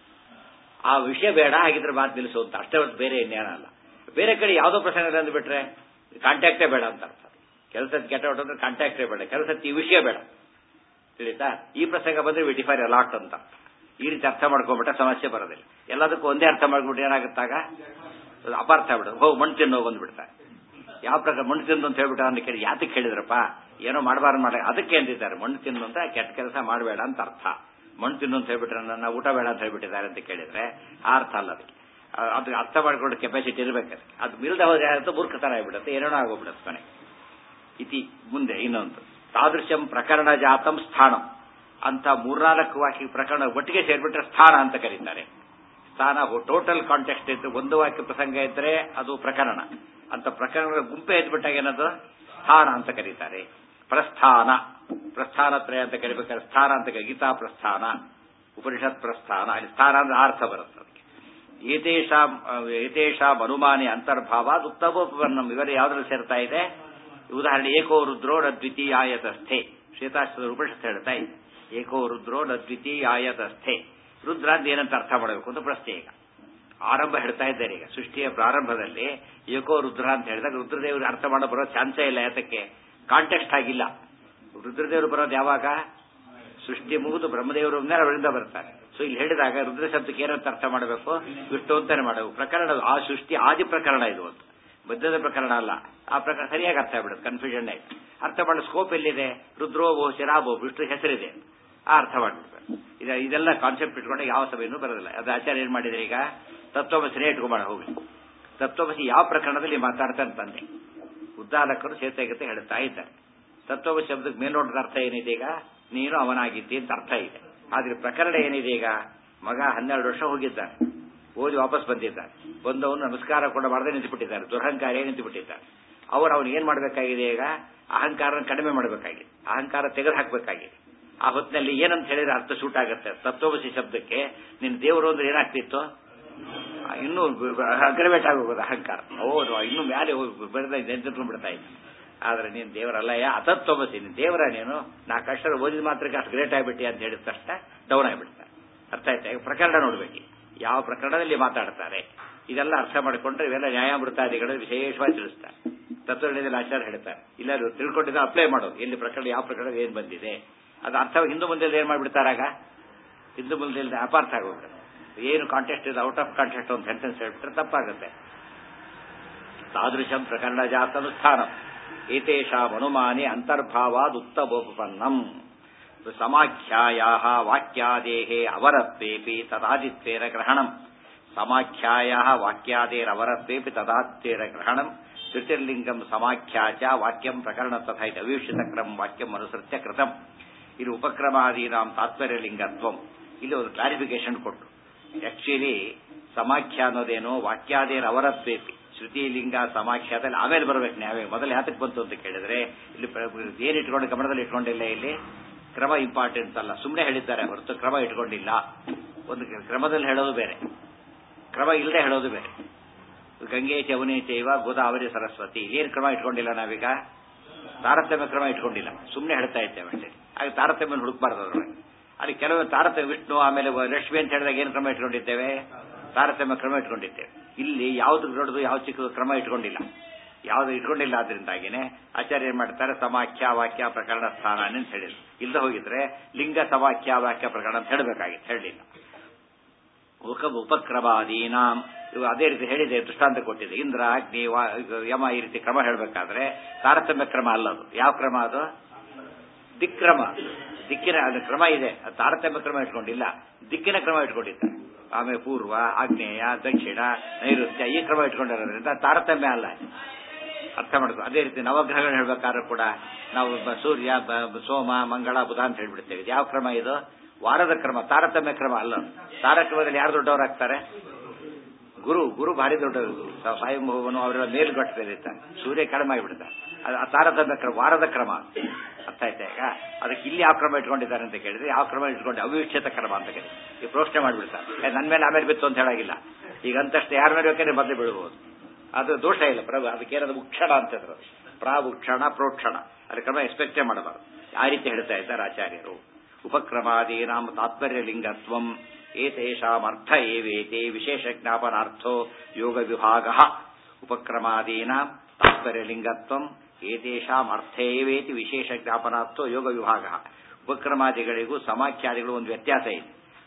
ಆ ವಿಷಯ ಬೇಡ ಹಾಗಿದ್ರೆ ಮಾತು ನಿಲ್ಲಿಸು ಅಂತ ಅಷ್ಟೇ ಹೊರತು ಬೇರೆ ಇನ್ನೇನಲ್ಲ ಬೇರೆ ಕಡೆ ಯಾವುದೋ ಪ್ರಸಂಗದಲ್ಲಿ ಅಂದ್ಬಿಟ್ರೆ ಕಾಂಟ್ಯಾಕ್ಟೇ ಬೇಡ ಅಂತ ಅರ್ಥ ಕೆಲಸದ ಗೆಟೌಟ್ ಅಂದ್ರೆ ಕಾಂಟ್ಯಾಕ್ಟೇ ಬೇಡ ಕೆಲಸದ ಈ ವಿಷಯ ಬೇಡ ತಿಳಿತಾ ಈ ಪ್ರಸಂಗ ಬಂದ್ರೆ ವಿ ಡಿಫೈರ್ ಅಲಾಟ್ ಅಂತ ಈ ರೀತಿ ಅರ್ಥ ಮಾಡ್ಕೊಂಡ್ಬಿಟ್ರೆ ಸಮಸ್ಯೆ ಬರೋದಿಲ್ಲ ಎಲ್ಲದಕ್ಕೂ ಒಂದೇ ಅರ್ಥ ಮಾಡ್ಬಿಟ್ಟು ಏನಾಗುತ್ತಾಗ ಅದು ಅಪಾರ್ಥ ಆಗ್ಬಿಡುತ್ತೆ ಹೋಗಿ ಮಣ್ಣು ತಿನ್ನೋ ಬಂದ್ಬಿಡ್ತಾರೆ ಯಾವ ಪ್ರಕಾರ ಮಣ್ಣು ತಿಂದು ಅಂತ ಹೇಳ್ಬಿಟ್ಟು ಅಂತ ಕೇಳಿ ಯಾತಕ್ಕೆ ಹೇಳಿದ್ರಪ್ಪ ಏನೋ ಮಾಡಬಾರ್ದು ಮಾಡ ಅದಕ್ಕೆ ಅಂದಿದ್ದಾರೆ ಮಣ್ಣು ತಿನ್ನು ಅಂತ ಕೆಟ್ಟ ಕೆಲಸ ಮಾಡಬೇಡ ಅಂತ ಅರ್ಥ ಮಣ್ಣು ತಿನ್ನು ಅಂತ ಹೇಳ್ಬಿಟ್ರೆ ನನ್ನ ಊಟ ಬೇಡ ಅಂತ ಹೇಳ್ಬಿಟ್ಟಿದ್ದಾರೆ ಅಂತ ಕೇಳಿದ್ರೆ ಆ ಅರ್ಥ ಅಲ್ಲ ಅದಕ್ಕೆ ಆ- ಅದು ಅರ್ಥ ಮಾಡ್ಕೊಂಡು ಕೆಪಾಸಿಟಿ ಇರಬೇಕಾದ್ರೆ ಅದು ಮಿಲ್ದ ಹೋದ್ರೆ ಏನಾಗುತ್ತೆ ಮೂರ್ಖತನ ಆಗ್ಬಿಡುತ್ತೆ ಏನೇನೋ ಆಗೋಗ್ಬಿಡುತ್ತೆ ಮನೆ ಇತಿ ಮುಂದೆ ಇನ್ನೊಂದು ತಾದೃಶಂ ಪ್ರಕರಣ ಜಾತಂ ಸ್ಥಾನಂ ಅಂತ ಮೂರ್ನಾಲ್ಕು ವಾಕ್ಯ ಪ್ರಕರಣ ಒಟ್ಟಿಗೆ ಸೇರ್ಬಿಟ್ರೆ ಸ್ಥಾನ ಅಂತ ಕರೀತಾರೆ ಸ್ಥಾನ ಟೋಟಲ್ ಕಾಂಟೆಕ್ಸ್ಟ್ ಇದ್ರೆ ಒಂದು ವಾಕ್ಯ ಪ್ರಸಂಗ ಇದ್ರೆ ಅದು ಪ್ರಕರಣ ಅಂತ ಪ್ರಕರಣಗಳ ಗುಂಪೆ ಎದ್ಬಿಟ್ಟಾಗ ಏನದು ಸ್ಥಾನ ಅಂತ ಕರೀತಾರೆ ಪ್ರಸ್ಥಾನ ಪ್ರಸ್ಥಾನ ತ್ರಯ ಅಂತ ಕರಿಬೇಕಾದ್ರೆ ಸ್ಥಾನ ಅಂತ ಕರಿ- ಗೀತಾ ಪ್ರಸ್ಥಾನ ಉಪನಿಷತ್ ಪ್ರಸ್ಥಾನ ಅಲ್ಲಿ ಸ್ಥಾನ ಅಂದ್ರೆ ಅರ್ಥ ಬರುತ್ತೆ ಅದಕ್ಕೆ ಏತೇಷಾಂ ಏತೇಷಾಂ ಅನುಮಾನಿ ಅಂತರ್ಭಾವ ಉತ್ತಮೋಪವರ್ಣಂ ಇವರು ಯಾವ್ದ್ರಲ್ಲಿ ಸೇರ್ತಾ ಇದೆ ಉದಾಹರಣೆ ಏಕೋ ರುದ್ರೋ ನ ದ್ವಿತೀಯಾಯತಸ್ಥೆ ಶ್ವೇತಾಶ್ವರ ಉಪನಿಷತ್ ಹೇಳ್ತಾ ಇದೆ ಏಕೋ ರುದ್ರೋ ನ ದ್ವಿತೀಯಾಯತಸ್ಥೆ ರುದ್ರ ಅಂತ ಏನಂತ ಅರ್ಥ ಮಾಡಬೇಕು ಅಂತ ಪ್ರಶ್ನೆ ಈಗ ಆರಂಭ ಹೇಳ್ತಾ ಇದ್ದಾರೆ ಈಗ ಸೃಷ್ಟಿಯ ಪ್ರಾರಂಭದಲ್ಲಿ ಏಕೋ ರುದ್ರ ಅಂತ ಹೇಳಿದಾಗ ರುದ್ರದೇವರು ಅರ್ಥ ಮಾಡೋ ಬರೋ ಚಾನ್ಸೇ ಇಲ್ಲ ಯಾತಕ್ಕೆ ಕಾಂಟೆಕ್ಸ್ಟ್ ಆಗಿಲ್ಲ ರುದ್ರದೇವರು ಬರೋದು ಯಾವಾಗ ಸೃಷ್ಟಿ ಮುಗಿದು ಬ್ರಹ್ಮದೇವರು ಮೇಲೆ ಅವರಿಂದ ಬರ್ತಾರೆ ಸೊ ಇಲ್ಲಿ ಹೇಳಿದಾಗ ರುದ್ರ ಶಬ್ದಕ್ಕೆ ಏನಂತ ಅರ್ಥ ಮಾಡಬೇಕು ವಿಷ್ಣು ಅಂತಾನೆ ಮಾಡಬೇಕು ಪ್ರಕರಣ ಆ ಸೃಷ್ಟಿ ಆದಿ ಪ್ರಕರಣ ಇದು ಅಂತ ಬದ್ಧದ ಪ್ರಕರಣ ಅಲ್ಲ ಆ ಪ್ರಕರಣ ಸರಿಯಾಗಿ ಅರ್ಥ ಆಗ್ಬಿಡುತ್ತೆ ಕನ್ಫ್ಯೂಷನ್ ಆಯ್ತು ಅರ್ಥ ಮಾಡೋ ಸ್ಕೋಪ್ ಎಲ್ಲಿದೆ ರುದ್ರೋಬೋ ಶಿರಾಬೋ ವಿಷ್ಣು ಹೆಸರಿದೆ ಆ ಅರ್ಥ ಮಾಡ್ಬಿಡ್ಬೇಕು ಇದು ಇದೆಲ್ಲ ಕಾನ್ಸೆಪ್ಟ್ ಇಟ್ಕೊಂಡೆ ಯಾವ ಸಭೆಯೂ ಬರೋದಿಲ್ಲ ಅದು ಆಚಾರ್ಯ ಏನ್ ಮಾಡಿದ್ರೆ ಈಗ ತತ್ವಮಸಿನೇ ಇಟ್ಕೊಂಬಾರ ಹೋಗಿ ತತ್ವಮಸಿ ಯಾವ ಪ್ರಕರಣದಲ್ಲಿ ಮಾತಾಡ್ತಾನೆ ತಂದೆ ಉದ್ದಾಲಕರು ಸೇತಗತೆ ಹೇಳ್ತಾ ಇದ್ದಾರೆ ತತ್ವಮಸಿ ಶಬ್ದಕ್ಕೆ ಮೇಲ್ನೋಟದ ಅರ್ಥ ಏನಿದೆ ಈಗ ನೀನು ಅವನಾಗಿದ್ದಿ ಅಂತ ಅರ್ಥ ಇದೆ ಆದ್ರೆ ಪ್ರಕರಣ ಏನಿದೆ ಈಗ ಮಗ ಹನ್ನೆರಡು ವರ್ಷ ಹೋಗಿದ್ದಾನೆ ಓದಿ ವಾಪಸ್ ಬಂದಿದ್ದಾನೆ ಬಂದವನು ನಮಸ್ಕಾರ ಕೂಡ ಮಾಡದೆ ನಿಂತುಬಿಟ್ಟಿದ್ದಾರೆ ದುರಹಂಕಾರಿಯೇ ನಿಂತುಬಿಟ್ಟಿದ್ದಾರೆ ಅವರು ಅವನು ಏನ್ ಮಾಡಬೇಕಾಗಿದೆ ಈಗ ಅಹಂಕಾರನ ಕಡಿಮೆ ಮಾಡಬೇಕಾಗಿದೆ ಅಹಂಕಾರ ತೆಗೆದು ಹಾಕಬೇಕಾಗಿದೆ ಆ ಹೊತ್ತಿನಲ್ಲಿ ಏನಂತ ಹೇಳಿದ್ರೆ ಅರ್ಥ ಸೂಟ್ ಆಗುತ್ತೆ ತತ್ವಮಸಿ ಶಬ್ದಕ್ಕೆ ನಿನ್ನ ದೇವರು ಅಂದ್ರೆ ಏನಾಗ್ತಿತ್ತು ಆ, ಇನ್ನೂ ಅಗ್ರವೇಟ್ ಆಗೋಗೋದು ಅಹಂಕಾರ ಹೌದು ಇನ್ನೂ ಮೇಲೆ ಹೋಗಿ ಬೆಳೆದ ನಿಂತ್ಕೊಂಡ್ಬಿಡ್ತಾ ಇದ್ದ ಆದ್ರೆ ನೀನು ದೇವರಲ್ಲಯ್ಯ ಅತತ್ವಮಸಿ ನೀನು ದೇವರ ನೀನು ನಾಲ್ಕು ಅಕ್ಷರ ಓದಿದ ಮಾತ್ರಕ್ಕೆ ಅಷ್ಟು ಗ್ರೇಟ್ ಆಗಿಬಿಟ್ಟಿ ಅಂತ ಹೇಳಿದ ತಕ್ಷಣ ಡೌನ್ ಆಗಿಬಿಡ್ತಾರೆ ಅರ್ಥ ಆಯ್ತಾ ಈಗ ಪ್ರಕರಣ ನೋಡ್ಬೇಕು ಯಾವ ಪ್ರಕರಣದಲ್ಲಿ ಮಾತಾಡ್ತಾರೆ ಇದೆಲ್ಲ ಅರ್ಥ ಮಾಡಿಕೊಂಡ್ರೆ ಇವೆಲ್ಲ ನ್ಯಾಯಾಮೃತಾದಿಗಳು ವಿಶೇಷವಾಗಿ ತಿಳಿಸ್ತಾರೆ ತತ್ವದಲ್ಲಿ ಆಚಾರ ಹೇಳ್ತಾರೆ ಇಲ್ಲ ತಿಳ್ಕೊಂಡಿದ್ದ ಅಪ್ಲೈ ಮಾಡೋದು ಎಲ್ಲಿ ಪ್ರಕರಣ ಯಾವ ಪ್ರಕರಣ ಏನ್ ಬಂದಿದೆ ಅದು ಅರ್ಥ ಹಿಂದೂ ಮುಂದೆ ಏನ್ ಮಾಡ್ಬಿಡ್ತಾರಾಗ ಹಿಂದೂ ಮುಂದೆ ಅಪಾರ್ಥ ಆಗೋಗ್ಬಿಡುತ್ತೆ ಏನು ಕಾಂಟೆಸ್ಟ್ ಇದೆ ಔಟ್ ಆಫ್ ಕಾಂಟೆಸ್ಟ್ ಒಂದು ಸೆಂಟೆನ್ಸ್ ಹೇಳ್ಬಿಟ್ರೆ ತಪ್ಪಾಗುತ್ತೆ ತಾದೃಶಂ ಪ್ರಕರಣ ಜಾತನುಷ್ಠಾನ ಏತೇಷಾಂ ಅನುಮಾನಿ ಅಂತರ್ಭಾವಾದ್ ಉತ್ತಮೋಪನ್ನಂ ಸಮಾಖ್ಯಾಯಾ ವಾಕ್ಯಾದೇಹೇ ಅವರತ್ವೇಪಿ ತದಾದಿತ್ವೇನ ಗ್ರಹಣಂ ಸಮಾಖ್ಯಾಯಾ ವಾಕ್ಯಾದೇರವರತ್ವೇಪಿ ತದಾದಿತ್ವೇನ ಗ್ರಹಣಂ ತ್ರಿತಿರ್ಲಿಂಗಂ ಸಮಾಖ್ಯಾ ಚ ವಾಕ್ಯಂ ಪ್ರಕರಣ ತಥಾ ಇದು ಅವಿವಕ್ಷಿತ ಕ್ರಮ ವಾಕ್ಯಂ ಅನುಸೃತ್ಯ ಕೃತಂ ಇದು ಉಪಕ್ರಮಾದೀನಾಂ ತಾತ್ಪರ್ಯಲಿಂಗತ್ವಂ ಇಲ್ಲಿ ಒಂದು ಕ್ಲಾರಿಫಿಕೇಶನ್ ಕೊಟ್ಟು ಆಕ್ಚುಲಿ ಸಮಾಖ್ಯ ಅನ್ನೋದೇನು ವಾಕ್ಯಾದೇರ ಅವರತ್ವೇಪಿ ಶ್ರುತಿ ಲಿಂಗ ಸಮಾಖ್ಯಾದಲ್ಲಿ ಆಮೇಲೆ ಬರ್ಬೇಕು ನ್ಯಾಯ ಮೊದಲು ಯಾತಕ್ಕೆ ಬಂತು ಅಂತ ಕೇಳಿದ್ರೆ ಇಲ್ಲಿ ಪ್ರ- ಏನ್ ಇಟ್ಕೊಂಡು ಗಮನದಲ್ಲಿ ಇಟ್ಕೊಂಡಿಲ್ಲ ಇಲ್ಲಿ ಕ್ರಮ ಇಂಪಾರ್ಟೆಂಟ್ ಅಲ್ಲ ಸುಮ್ಮನೆ ಹೇಳಿದ್ದಾರೆ ಹೊರತು ಕ್ರಮ ಇಟ್ಕೊಂಡಿಲ್ಲ ಒಂದು ಕ್ರಮದಲ್ಲಿ ಹೇಳೋದು ಬೇರೆ ಕ್ರಮ ಇಲ್ಲದೆ ಹೇಳೋದು ಬೇರೆ ಗಂಗೆ ಚವನಿ ಚೈವ ಗೋದಾವರಿ ಸರಸ್ವತಿ ಏನ್ ಕ್ರಮ ಇಟ್ಕೊಂಡಿಲ್ಲ ನಾವೀಗ ತಾರತಮ್ಯ ಕ್ರಮ ಇಟ್ಕೊಂಡಿಲ್ಲ ಸುಮ್ಮನೆ ಹೇಳ್ತಾ ಇದ್ದೇವೆ ಅಷ್ಟೇ ಹಾಗೆ ತಾರತಮ್ಯ ಹುಡುಕ್ಬಾರ್ದು ಅದ್ರೊಳಗೆ ಅಲ್ಲಿ ಕೆಲವು ತಾರತಮ್ಯ ವಿಷ್ಣು ಆಮೇಲೆ ಲಕ್ಷ್ಮಿ ಅಂತ ಹೇಳಿದಾಗ ಏನು ಕ್ರಮ ಇಟ್ಕೊಂಡಿದ್ದೇವೆ ತಾರತಮ್ಯ ಕ್ರಮ ಇಟ್ಕೊಂಡಿದ್ದೇವೆ ಇಲ್ಲಿ ಯಾವ್ದು ದೊಡ್ಡದು ಯಾವ ಚಿಕ್ಕದು ಕ್ರಮ ಇಟ್ಕೊಂಡಿಲ್ಲ ಯಾವ್ದು ಇಟ್ಕೊಂಡಿಲ್ಲ ಆದ್ರಿಂದಾಗಿನೇ ಆಚಾರ್ಯ ಏನ್ ಮಾಡ್ತಾರೆ ಸಮಾಖ್ಯ ವಾಕ್ಯ ಪ್ರಕರಣ ಸ್ಥಾನ ಅಂತ ಹೇಳಿದ್ರು ಇಲ್ಲದೆ ಹೋಗಿದ್ರೆ ಲಿಂಗ ಸಮಾಖ್ಯ ವಾಕ್ಯ ಪ್ರಕರಣ ಅಂತ ಹೇಳಬೇಕಾಗಿತ್ತು ಹೇಳಲಿಲ್ಲ ಉಪ ಉಪಕ್ರಮಾದೀನಾಂ ಇವು ಅದೇ ರೀತಿ ಹೇಳಿದೆ ದೃಷ್ಟಾಂತ ಕೊಟ್ಟಿದೆ ಇಂದ್ರ ಅಗ್ನಿ ವಾ- ಯಮ ಈ ರೀತಿ ಕ್ರಮ ಹೇಳಬೇಕಾದ್ರೆ ತಾರತಮ್ಯ ಕ್ರಮ ಅಲ್ಲ ಅದು ಯಾವ ಕ್ರಮ ಅದು ದಿಕ್ರಮ ದಿಕ್ಕಿನ ಅದು ಕ್ರಮ ಇದೆ ಅದು ತಾರತಮ್ಯ ಕ್ರಮ ಇಟ್ಕೊಂಡಿಲ್ಲ ದಿಕ್ಕಿನ ಕ್ರಮ ಇಟ್ಕೊಂಡಿದ್ದಾರೆ ಆಮೇಲೆ ಪೂರ್ವ ಆಗ್ನೇಯ ದಕ್ಷಿಣ ನೈಋತ್ಯ ಈ ಕ್ರಮ ಇಟ್ಕೊಂಡಿರೋದ್ರಿಂದ ತಾರತಮ್ಯ ಅಲ್ಲ ಅರ್ಥ ಮಾಡ್ಕೊ ಅದೇ ರೀತಿ ನವಗ್ರಹಗಳು ಹೇಳ್ಬೇಕಾದ್ರೂ ಕೂಡ ನಾವು ಬ- ಸೂರ್ಯ ಬ- ಬ- ಸೋಮ ಮಂಗಳ ಬುಧ ಅಂತ ಹೇಳ್ಬಿಡ್ತೇವೆ ಇದು ಯಾವ ಕ್ರಮ ಇದು ವಾರದ ಕ್ರಮ ತಾರತಮ್ಯ ಕ್ರಮ ಅಲ್ಲ ತಾರಕ್ರಮದಲ್ಲಿ ಯಾರು ದೊಡ್ಡವರಾಗ್ತಾರೆ ಗುರು ಗುರು ಭಾರಿ ದೊಡ್ಡವರು ಸ- ಸ್ವಯಂಭುವನು ಅವರೆಲ್ಲ ಮೇಲ್ಗಟ್ಟದಿರ್ತಾರೆ ಸೂರ್ಯ ಕಡಿಮೆ ಆಗಿಬಿಡ್ತಾರೆ ಅದು ಆ ತಾರತಮ್ಯ ಕ್ರಮ ವಾರದ ಕ್ರಮ ಅರ್ಥ ಆಯ್ತಾ ಈಗ ಅದಕ್ಕೆ ಇಲ್ಲಿ ಯಾವ ಕ್ರಮ ಇಟ್ಕೊಂಡಿದ್ದಾರೆ ಅಂತ ಕೇಳಿದ್ರೆ ಯಾವ ಕ್ರಮ ಇಟ್ಕೊಂಡು ಅವಿವಕ್ಷಿತ ಕ್ರಮ ಅಂತ ಕೇಳಿ ಈ ಪ್ರೋಕ್ಷಣೆ ಮಾಡಿಬಿಡ್ತಾರೆ ಏ, ನನ್ ಮೇಲೆ ಆಮೇಲೆ ಬಿತ್ತು ಅಂತ ಹೇಳಾಗಿಲ್ಲ ಈಗ ಅಂತಷ್ಟು ಯಾರ ಮೇಲೆ ಬೇಕಾದ್ರೆ ಮೊದಲೇ ಬೀಳ್ಬೋದು ಅದು ದೋಷ ಇಲ್ಲ ಪ್ರಭು ಅದಕ್ಕೇನದು ಉಕ್ಷಣ ಅಂತಂದ್ರು ಪ್ರಾವುಕ್ಷಣ ಪ್ರೋಕ್ಷಣ ಅದ್ರ ಕ್ರಮ ಎಕ್ಸ್ಪೆಕ್ಟೇ ಮಾಡಬಾರದು ಆ ರೀತಿ ಹೇಳ್ತಾ ಇದ್ದಾರೆ ಆಚಾರ್ಯರು ಉಪಕ್ರಮಾದೀನಾಂ ತಾತ್ಪರ್ಯ ಲಿಂಗತ್ವಂ ಏತೇಷಾಮರ್ಥ ಏವೇತೆ ವಿಶೇಷ ಜ್ಞಾಪನಾರ್ಥೋ ಯೋಗ ವಿಭಾಗ ಉಪಕ್ರಮಾದೀನಾಂ ತಾತ್ಪರ್ಯ ಲಿಂಗತ್ವಂ ಏತೇಷಾಂ ಅರ್ಥ ಏವೇತಿ ವಿಶೇಷ ಜ್ಞಾಪನಾರ್ಥೋ ಯೋಗ ವಿಭಾಗ ಉಪಕ್ರಮಾದಿಗಳಿಗೂ ಸಮಾಖ್ಯಾದಿಗಳು ಒಂದು ವ್ಯತ್ಯಾಸ ಇದೆ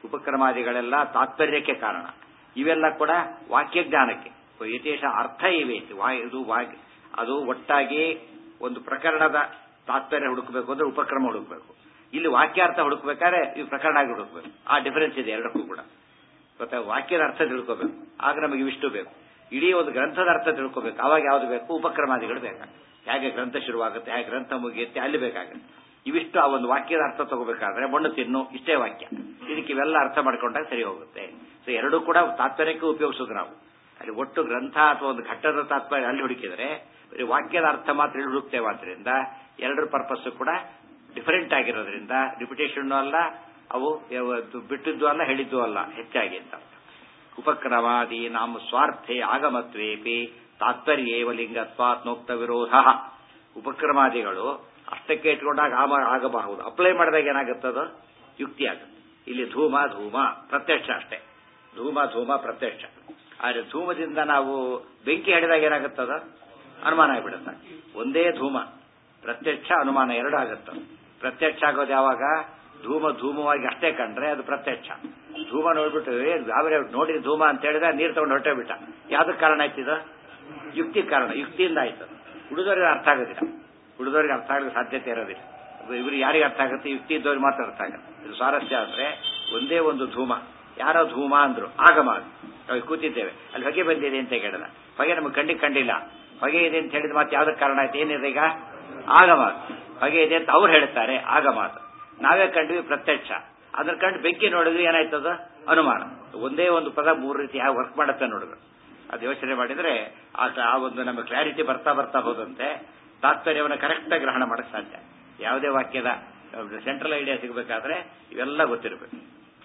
ಉಪಕ್ರಮಾದಿಗಳೆಲ್ಲ ತಾತ್ಪರ್ಯಕ್ಕೆ ಕಾರಣ ಇವೆಲ್ಲ ಕೂಡ ವಾಕ್ಯ ಜ್ಞಾನಕ್ಕೆ ಯಥೇಶ ಅರ್ಥ ಇವೆ ಇದು ವಾ- ಅದು ಒಟ್ಟಾಗಿ ಒಂದು ಪ್ರಕರಣದ ತಾತ್ಪರ್ಯ ಹುಡುಕಬೇಕು ಅಂದ್ರೆ ಉಪಕ್ರಮ ಹುಡುಕಬೇಕು ಇಲ್ಲಿ ವಾಕ್ಯಾರ್ಥ ಹುಡುಕ್ಬೇಕಾದ್ರೆ ಇವು ಪ್ರಕರಣ ಆಗಿ ಹುಡುಕ್ಬೇಕು ಆ ಡಿಫರೆನ್ಸ್ ಇದೆ ಎರಡಕ್ಕೂ ಕೂಡ ಗೊತ್ತಾ ವಾಕ್ಯದ ಅರ್ಥ ತಿಳ್ಕೋಬೇಕು ಆಗ ನಮಗೆ ಇವಿಷ್ಟು ಬೇಕು ಇಡೀ ಒಂದು ಗ್ರಂಥದ ಅರ್ಥ ತಿಳ್ಕೋಬೇಕು ಅವಾಗ ಯಾವ್ದು ಬೇಕು ಉಪಕ್ರಮಾದಿಗಳು ಬೇಕಾಗುತ್ತೆ ಹೇಗೆ ಗ್ರಂಥ ಶುರುವಾಗುತ್ತೆ ಹೇಗೆ ಗ್ರಂಥ ಮುಗಿಯುತ್ತೆ ಅಲ್ಲಿ ಬೇಕಾಗುತ್ತೆ ಇವಿಷ್ಟು ಆ ಒಂದು ವಾಕ್ಯದ ಅರ್ಥ ತಗೋಬೇಕಾದ್ರೆ ಮಣ್ಣು ತಿನ್ನು ಇಷ್ಟೇ ವಾಕ್ಯ ಇದಕ್ಕೆ ಇವೆಲ್ಲ ಅರ್ಥ ಮಾಡ್ಕೊಂಡಾಗ ಸರಿ ಹೋಗುತ್ತೆ ಸೊ ಎರಡೂ ಕೂಡ ತಾತ್ಪರ್ಯಕ್ಕೆ ಉಪಯೋಗಿಸೋದು ನಾವು ಅಲ್ಲಿ ಒಟ್ಟು ಗ್ರಂಥ ಅಥವಾ ಒಂದು ಘಟ್ಟದ ತಾತ್ಪರ್ಯ ಅಲ್ಲಿ ಹುಡುಕಿದ್ರೆ ಬರೀ ವಾಕ್ಯದ ಅರ್ಥ ಮಾತ್ರ ಇಲ್ಲಿ ಹುಡುಕ್ತೇವೆ ಆದ್ರಿಂದ ಎರಡರ ಪರ್ಪಸ್ ಕೂಡ ಡಿಫರೆಂಟ್ ಆಗಿರೋದ್ರಿಂದ ರಿಪಿಟೇಷನ್ ಅಲ್ಲ ಅವು ಯಾವ- ಬಿಟ್ಟಿದ್ದು ಅಲ್ಲ ಹೇಳಿದ್ದು ಅಲ್ಲ ಹೆಚ್ಚಾಗಿ ಅಂತ ಉಪಕ್ರಮಾದಿ ನಾಮ ಸ್ವಾರ್ಥೆ ಆಗಮತ್ವೇಪಿ ತಾತ್ಪರ್ಯೇವ ಲಿಂಗತ್ವಾತ್ ನೋಕ್ತ ವಿರೋಧ ಉಪಕ್ರಮಾದಿಗಳು ಅಷ್ಟಕ್ಕೆ ಇಟ್ಕೊಂಡಾಗ ಆಮ ಆಗಬಹುದು ಅಪ್ಲೈ ಮಾಡಿದಾಗ ಏನಾಗುತ್ತದ ಯುಕ್ತಿ ಆಗುತ್ತೆ ಇಲ್ಲಿ ಧೂಮ ಧೂಮ ಪ್ರತ್ಯಕ್ಷ ಅಷ್ಟೇ ಧೂಮ ಧೂಮ ಪ್ರತ್ಯಕ್ಷ ಆದ್ರೆ ಧೂಮದಿಂದ ನಾವು ಬೆಂಕಿ ಹಿಡಿದಾಗ ಏನಾಗುತ್ತದ ಅನುಮಾನ ಆಗಿಬಿಡುತ್ತೆ ಒಂದೇ ಧೂಮ ಪ್ರತ್ಯಕ್ಷ ಅನುಮಾನ ಎರಡು ಆಗುತ್ತೆ ಪ್ರತ್ಯಕ್ಷ ಆಗೋದು ಯಾವಾಗ ಧೂಮ ಧೂಮವಾಗಿ ಅಷ್ಟೇ ಕಂಡ್ರೆ ಅದು ಪ್ರತ್ಯಕ್ಷ ಧೂಮ ನೋಡ್ಬಿಟ್ಟು ಏ, ಯಾವ್ಯಾವ ನೋಡಿ ಧೂಮ ಅಂತ ಹೇಳಿದ ನೀರು ತಗೊಂಡು ಹೊಟ್ಟೆ ಬಿಟ್ಟ ಯಾವ್ದಕ್ ಕಾರಣ ಆಯ್ತಿದ ಯುಕ್ತಿ ಕಾರಣ ಯುಕ್ತಿಯಿಂದ ಆಯ್ತು ಹುಡುಗರಿಗೆ ಅರ್ಥ ಆಗೋದಿಲ್ಲ ಹುಡುಗರಿಗೆ ಅರ್ಥ ಆಗಲಿಕ್ಕೆ ಸಾಧ್ಯತೆ ಇರೋದಿಲ್ಲ ಇವ್ರಿಗೆ ಯಾರಿಗೆ ಅರ್ಥ ಆಗುತ್ತೆ ಯುಕ್ತಿ ಇದ್ದವ್ರಿಗೆ ಮಾತ್ರ ಅರ್ಥ ಆಗುತ್ತೆ ಇದು ಸ್ವಾರಸ್ಯ ಅಂದ್ರೆ ಒಂದೇ ಒಂದು ಧೂಮ ಯಾರೋ ಧೂಮ ಅಂದ್ರು ಆಗಮ ಅದು. ನಾವು ಕೂತಿದ್ದೇವೆ ಅಲ್ಲಿ ಹೊಗೆ ಬಂದಿದೆ ಅಂತ ಕೇಳಿದ ಹೊಗೆ ನಮಗೆ ಕಣ್ಣಿಗೆ ಕಂಡಿಲ್ಲ ಹೊಗೆ ಇದೆ ಅಂತ ಹೇಳಿದ ಮಾತು ಯಾವ್ದಕ್ಕೆ ಕಾರಣ ಆಯ್ತು ಏನಿದೆ ಈಗ ಆಗಮ ಅದು. ಹೊಗೆ ಇದೆ ಅಂತ ಅವ್ರು ಹೇಳ್ತಾರೆ ಆಗಮ ಅದು. ನಾವೇ ಕಂಡ್ವಿ ಪ್ರತ್ಯಕ್ಷ ಅದ್ರ ಕಂಡು ಬೆಂಕಿ ನೋಡಿದ್ವಿ ಏನಾಯ್ತದ ಅನುಮಾನ ಒಂದೇ ಒಂದು ಪದ ಮೂರು ರೀತಿ ಯಾವ ವರ್ಕ್ ಮಾಡುತ್ತೆ ನೋಡಿದ್ರು ಅದು ಯೋಚನೆ ಮಾಡಿದ್ರೆ ಆ ಆ ಒಂದು ನಮ್ಮ ಕ್ಲಾರಿಟಿ ಬರ್ತಾ ಬರ್ತಾ ಹೋದಂತೆ ತಾತ್ಪರ್ಯವನ್ನು ಕರೆಕ್ಟ್ ಗ್ರಹಣ ಮಾಡಕ್ ಸಾಧ್ಯ ಯಾವುದೇ ವಾಕ್ಯದ ಸೆಂಟ್ರಲ್ ಐಡಿಯಾ ಸಿಗಬೇಕಾದ್ರೆ ಇವೆಲ್ಲ ಗೊತ್ತಿರಬೇಕು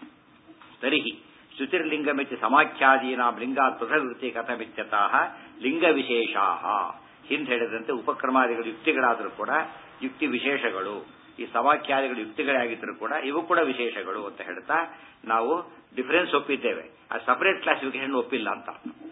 ತರ್ಹಿ ಶ್ರುತಿರ್ಲಿಂಗಮಿತಿ ಸಮಾಖ್ಯಾದೀನಾಂ ಲಿಂಗಾತ್ ಪೃಥವೃತ್ತಿ ಕಥಮಿತ್ಯತಃ ಲಿಂಗ ವಿಶೇಷಾ ಹಿಂದೆ ಹೇಳಿದಂತೆ ಉಪಕ್ರಮಾದಿಗಳು ಯುಕ್ತಿಗಳಾದರೂ ಕೂಡ ಯುಕ್ತಿ ವಿಶೇಷಗಳು ಈ ಸಮಾಖ್ಯಾದಿಗಳು ಯುಕ್ತಿಗಳೇ ಆಗಿದ್ರು ಕೂಡ ಇವು ಕೂಡ ವಿಶೇಷಗಳು ಅಂತ ಹೇಳ್ತಾ ನಾವು ಡಿಫರೆನ್ಸ್ ಒಪ್ಪಿದ್ದೇವೆ ಆ ಸಪರೇಟ್ ಕ್ಲಾಸಿಫಿಕೇಶನ್ ಒಪ್ಪಿಲ್ಲ ಅಂತ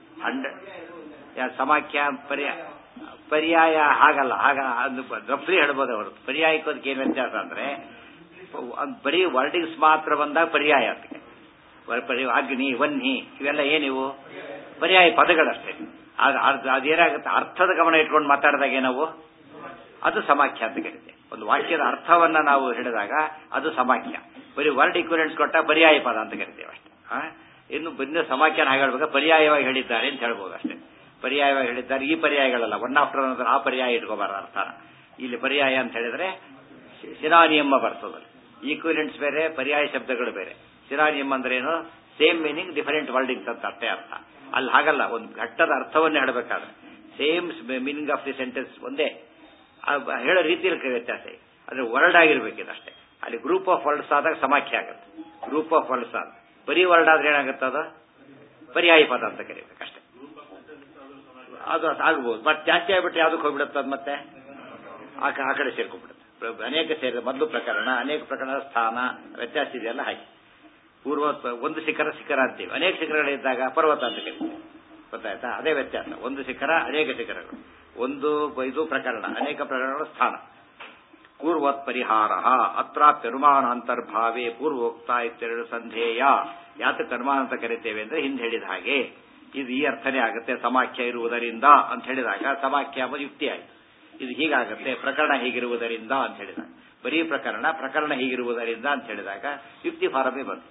ಹಂಡ್ರೆಡ್ ಸಮಾಖ್ಯ ಪರ್ಯಾಯ ಪರ್ಯಾಯ ಹಾಗಲ್ಲ ಹಾಗ ರಫ್ಲಿ ಹೇಳ್ಬೋದು ಅವರು ಪರ್ಯಾಯಕ್ಕೆ ಏನು ವ್ಯತ್ಯಾಸ ಅಂದ್ರೆ ಅದ್ ಬರೀ ವರ್ಡಿಂಗ್ಸ್ ಮಾತ್ರ ಬಂದಾಗ ಪರ್ಯಾಯ ಅದಕ್ಕೆ ವರ್- ಪರಿ- ಅಗ್ನಿ ವನ್ನಿ ಇವೆಲ್ಲ ಏನಿವು ಪರ್ಯಾಯ ಪದಗಳಷ್ಟೇ ಅದು ಅರ್ಧ- ಅದೇನಾಗುತ್ತೆ ಅರ್ಥದ ಗಮನ ಇಟ್ಕೊಂಡು ಮಾತಾಡಿದಾಗ ನಾವು ಅದು ಸಮಾಖ್ಯ ಅಂತ ಕರೀತೆ ಒಂದು ವಾಕ್ಯದ ಅರ್ಥವನ್ನ ನಾವು ಹೇಳಿದಾಗ ಅದು ಸಮಾಖ್ಯ ಬರೀ ವರ್ಡ್ ಇಕ್ವಿಲೆಂಟ್ಸ್ ಕೊಟ್ಟ ಪರ್ಯಾಯ ಪದ ಅಂತ ಕರಿತೇವೆ ಅಷ್ಟೇ ಆ? ಇನ್ನು ಬಂದ ಸಮಾಖ್ಯನ ಹಾಗೆ ಹೇಳ್ಬೇಕು ಪರ್ಯಾಯವಾಗಿ ಹೇಳಿದ್ದಾರೆ ಅಂತ ಹೇಳ್ಬೋದು ಅಷ್ಟೇ ಪರ್ಯಾಯವಾಗಿ ಹೇಳಿದ್ದಾರೆ ಈ ಪರ್ಯಾಯಗಳಲ್ಲ ಒನ್ ಆಫ್ಟರ್ ಅನ್ನೋದ್ರ ಆ ಪರ್ಯಾಯ ಇಟ್ಕೋಬಾರ ಅರ್ಥನ ಇಲ್ಲಿ ಪರ್ಯಾಯ ಅಂತ ಹೇಳಿದ್ರೆ ಸಿನಾನಿಯಮ್ಮ ಬರ್ತದಲ್ಲಿ ಈಕ್ವಿಲೆಂಟ್ಸ್ ಬೇರೆ ಪರ್ಯಾಯ ಶಬ್ದಗಳು ಬೇರೆ ಸಿನಾನಿಯಮ್ ಅಂದ್ರೆ ಏನು ಸೇಮ್ ಮೀನಿಂಗ್ ಡಿಫರೆಂಟ್ ವರ್ಡಿಂಗ್ಸ್ ಅಂತ ಅಷ್ಟೇ ಅರ್ಥ ಅಲ್ಲಿ ಹಾಗಲ್ಲ ಒಂದು ಘಟ್ಟದ ಅರ್ಥವನ್ನೇ ಹೇಳಬೇಕಾದ್ರೆ same meaning of the sentence ಒಂದೇ ಆ ಬ- ಹೇಳೋ ರೀತಿಯಲ್ಲಿ ವ್ಯತ್ಯಾಸ ಇದೆ ಅಂದ್ರೆ ವರ್ಡ್ ಆಗಿರ್ಬೇಕಿದೆ ಅಷ್ಟೇ ಅಲ್ಲಿ ಗ್ರೂಪ್ ಆಫ್ ವರ್ಡ್ಸ್ ಆದಾಗ ಸಮಾಖ್ಯ ಆಗುತ್ತೆ ಗ್ರೂಪ್ ಆಫ್ ವರ್ಡ್ಸ್ ಆದ ಬರೀ ವರ್ಡ್ ಆದ್ರೆ ಏನಾಗುತ್ತೆ ಅದು ಪರ್ಯಾಯ ಪದ ಅಂತ ಕರಿಬೇಕಷ್ಟೇ ಅದು ಆಗ್ಬೋದು ಬಟ್ ಜಾಸ್ತಿ ಆಗ್ಬಿಟ್ಟು ಯಾವ್ದಕ್ಕೆ ಹೋಗ್ಬಿಡುತ್ತೆ ಅದು ಮತ್ತೆ ಆ ಕ- ಆ ಕಡೆ ಸೇರ್ಕೊಂಡ್ಬಿಡುತ್ತೆ ಪ್ರ- ಅನೇಕ ಸೇರಿದ ಮೊದಲು ಪ್ರಕರಣ ಅನೇಕ ಪ್ರಕರಣದ ಸ್ಥಾನ ವ್ಯತ್ಯಾಸ ಇದೆಯಲ್ಲ ಹಾಗೆ ಪೂರ್ವ ಒಂದು ಶಿಖರ ಶಿಖರ ಅಂತೀವಿ ಅನೇಕ ಶಿಖರಗಳಿದ್ದಾಗ ಪರ್ವತ ಅಂತ ಕರಿತೀವಿ ಗೊತ್ತಾಯ್ತಾ ಅದೇ ವ್ಯತ್ಯಾಸ ಒಂದು ಶಿಖರ ಅನೇಕ ಶಿಖರಗಳು ಒಂದು ಇದು ಪ್ರಕರಣ ಅನೇಕ ಪ್ರಕರಣಗಳ ಸ್ಥಾನ ಪೂರ್ವತ್ ಪರಿಹಾರ ಅತ್ರಾಪ್ಯನುಮಾನಾಂತರ್ಭಾವೇ ಪೂರ್ವೋಕ್ತ ಇತ್ತೆರಡು ಸಂಧೇಯ ಯಾತಕ್ಕೆ ಅನುಮಾನ ಅಂತ ಕರಿತೇವೆ ಅಂದ್ರೆ ಹಿಂದೆ ಹೇಳಿದ ಹಾಗೆ ಇದು ಈ ಅರ್ಥನೇ ಆಗುತ್ತೆ ಸಮಾಖ್ಯ ಇರುವುದರಿಂದ ಅಂತ ಹೇಳಿದಾಗ ಸಮಾಖ್ಯ ಎಂಬುದು ಯುಕ್ತಿ ಆಯಿತು ಇದು ಹೀಗಾಗುತ್ತೆ ಪ್ರಕರಣ ಹೀಗಿರುವುದರಿಂದ ಅಂತ ಹೇಳಿದಾಗ ಬರೀ ಪ್ರಕರಣ ಪ್ರಕರಣ ಹೀಗಿರುವುದರಿಂದ ಅಂತ ಹೇಳಿದಾಗ ಯುಕ್ತಿ ಫಾರಮೇ ಬಂತು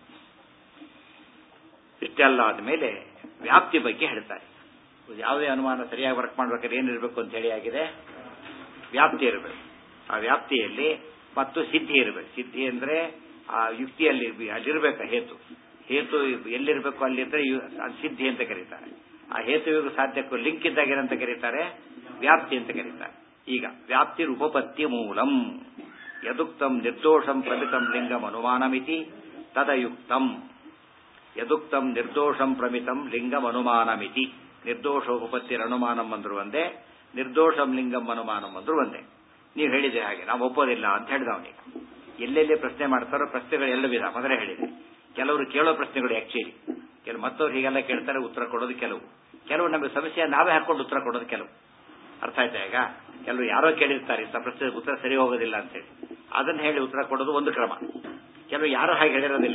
ಇಷ್ಟೆಲ್ಲ ಆದ್ಮೇಲೆ ವ್ಯಾಪ್ತಿ ಬಗ್ಗೆ ಹೇಳ್ತಾರೆ ಯಾವುದೇ ಅನುಮಾನ ಸರಿಯಾಗಿ ವರ್ಕ್ ಮಾಡ್ಬೇಕಾದ್ರೆ ಏನಿರಬೇಕು ಅಂತ ಹೇಳಿ ಆಗಿದೆ ವ್ಯಾಪ್ತಿ ಇರಬೇಕು ಆ ವ್ಯಾಪ್ತಿಯಲ್ಲಿ ಮತ್ತು ಸಿದ್ಧಿ ಇರಬೇಕು ಸಿದ್ಧಿ ಅಂದ್ರೆ ಆ ಯುಕ್ತಿಯಲ್ಲಿ ಅಲ್ಲಿರ್ಬೇಕು ಹೇತು ಹೇತು ಎಲ್ಲಿರ್ಬೇಕು ಅಲ್ಲಿ ಅಂದ್ರೆ ಯು- ಅದು ಸಿದ್ಧಿ ಅಂತ ಕರೀತಾರೆ ಆ ಹೇತುವಿಗೂ ಸಾಧ್ಯಕ್ಕೂ ಲಿಂಕ್ ಇದ್ದಾಗ ಏನಂತ ಕರೀತಾರೆ ವ್ಯಾಪ್ತಿ ಅಂತ ಕರೀತಾರೆ ಈಗ ವ್ಯಾಪ್ತಿ ಉಪಪತ್ತಿ ಮೂಲಂ ಯದುಕ್ತಂ ನಿರ್ದೋಷಂ ಪ್ರಮಿತಂ ಲಿಂಗಂ ಅನುಮಾನಮಿತಿ ತದಯುಕ್ತಂ ಯದುಕ್ತಂ ನಿರ್ದೋಷಂ ಪ್ರಮಿತಂ ಲಿಂಗಂ ಅನುಮಾನಮಿತಿ ನಿರ್ದೋಷೋಪತ್ತಿರ ಅನುಮಾನಂ ಅಂದ್ರು ಒಂದೇ ನಿರ್ದೋಷಂ ಲಿಂಗಂ ಅನುಮಾನಂ ಅಂದ್ರು ಒಂದೇ ನೀವು ಹೇಳಿದೆ ಹಾಗೆ ನಾವು ಒಪ್ಪೋದಿಲ್ಲ ಅಂತ ಹೇಳಿದ ಅವನಿಗೆ ಎಲ್ಲೆಲ್ಲಿ ಪ್ರಶ್ನೆ ಮಾಡ್ತಾರೋ ಪ್ರಶ್ನೆಗಳು ಎಲ್ಲ ವಿಧ ಮೊದಲೇ ಹೇಳಿದೆ ಕೆಲವರು ಕೇಳೋ ಪ್ರಶ್ನೆಗಳು ಆಕ್ಚುಲಿ ಕೆಲವು ಮತ್ತವ್ರು ಹೀಗೆಲ್ಲ ಕೇಳ್ತಾರೆ ಉತ್ತರ ಕೊಡೋದು ಕೆಲವು ಕೆಲವು ನಮಗೆ ಸಮಸ್ಯೆ ನಾವೇ ಹಾಕೊಂಡು ಉತ್ತರ ಕೊಡೋದು ಕೆಲವು ಅರ್ಥ ಆಯ್ತಾ ಈಗ ಕೆಲವು ಯಾರೋ ಕೇಳಿರ್ತಾರೆ ಇಂಥ ಪ್ರಶ್ನೆ ಉತ್ತರ ಸರಿ ಹೋಗೋದಿಲ್ಲ ಅಂತ ಹೇಳಿ ಅದನ್ನ ಹೇಳಿ ಉತ್ತರ ಕೊಡೋದು ಒಂದು ಕ್ರಮ ಕೆಲವು ಯಾರು ಹಾಗೆ ಹೇಳಿರೋದಿಲ್ಲ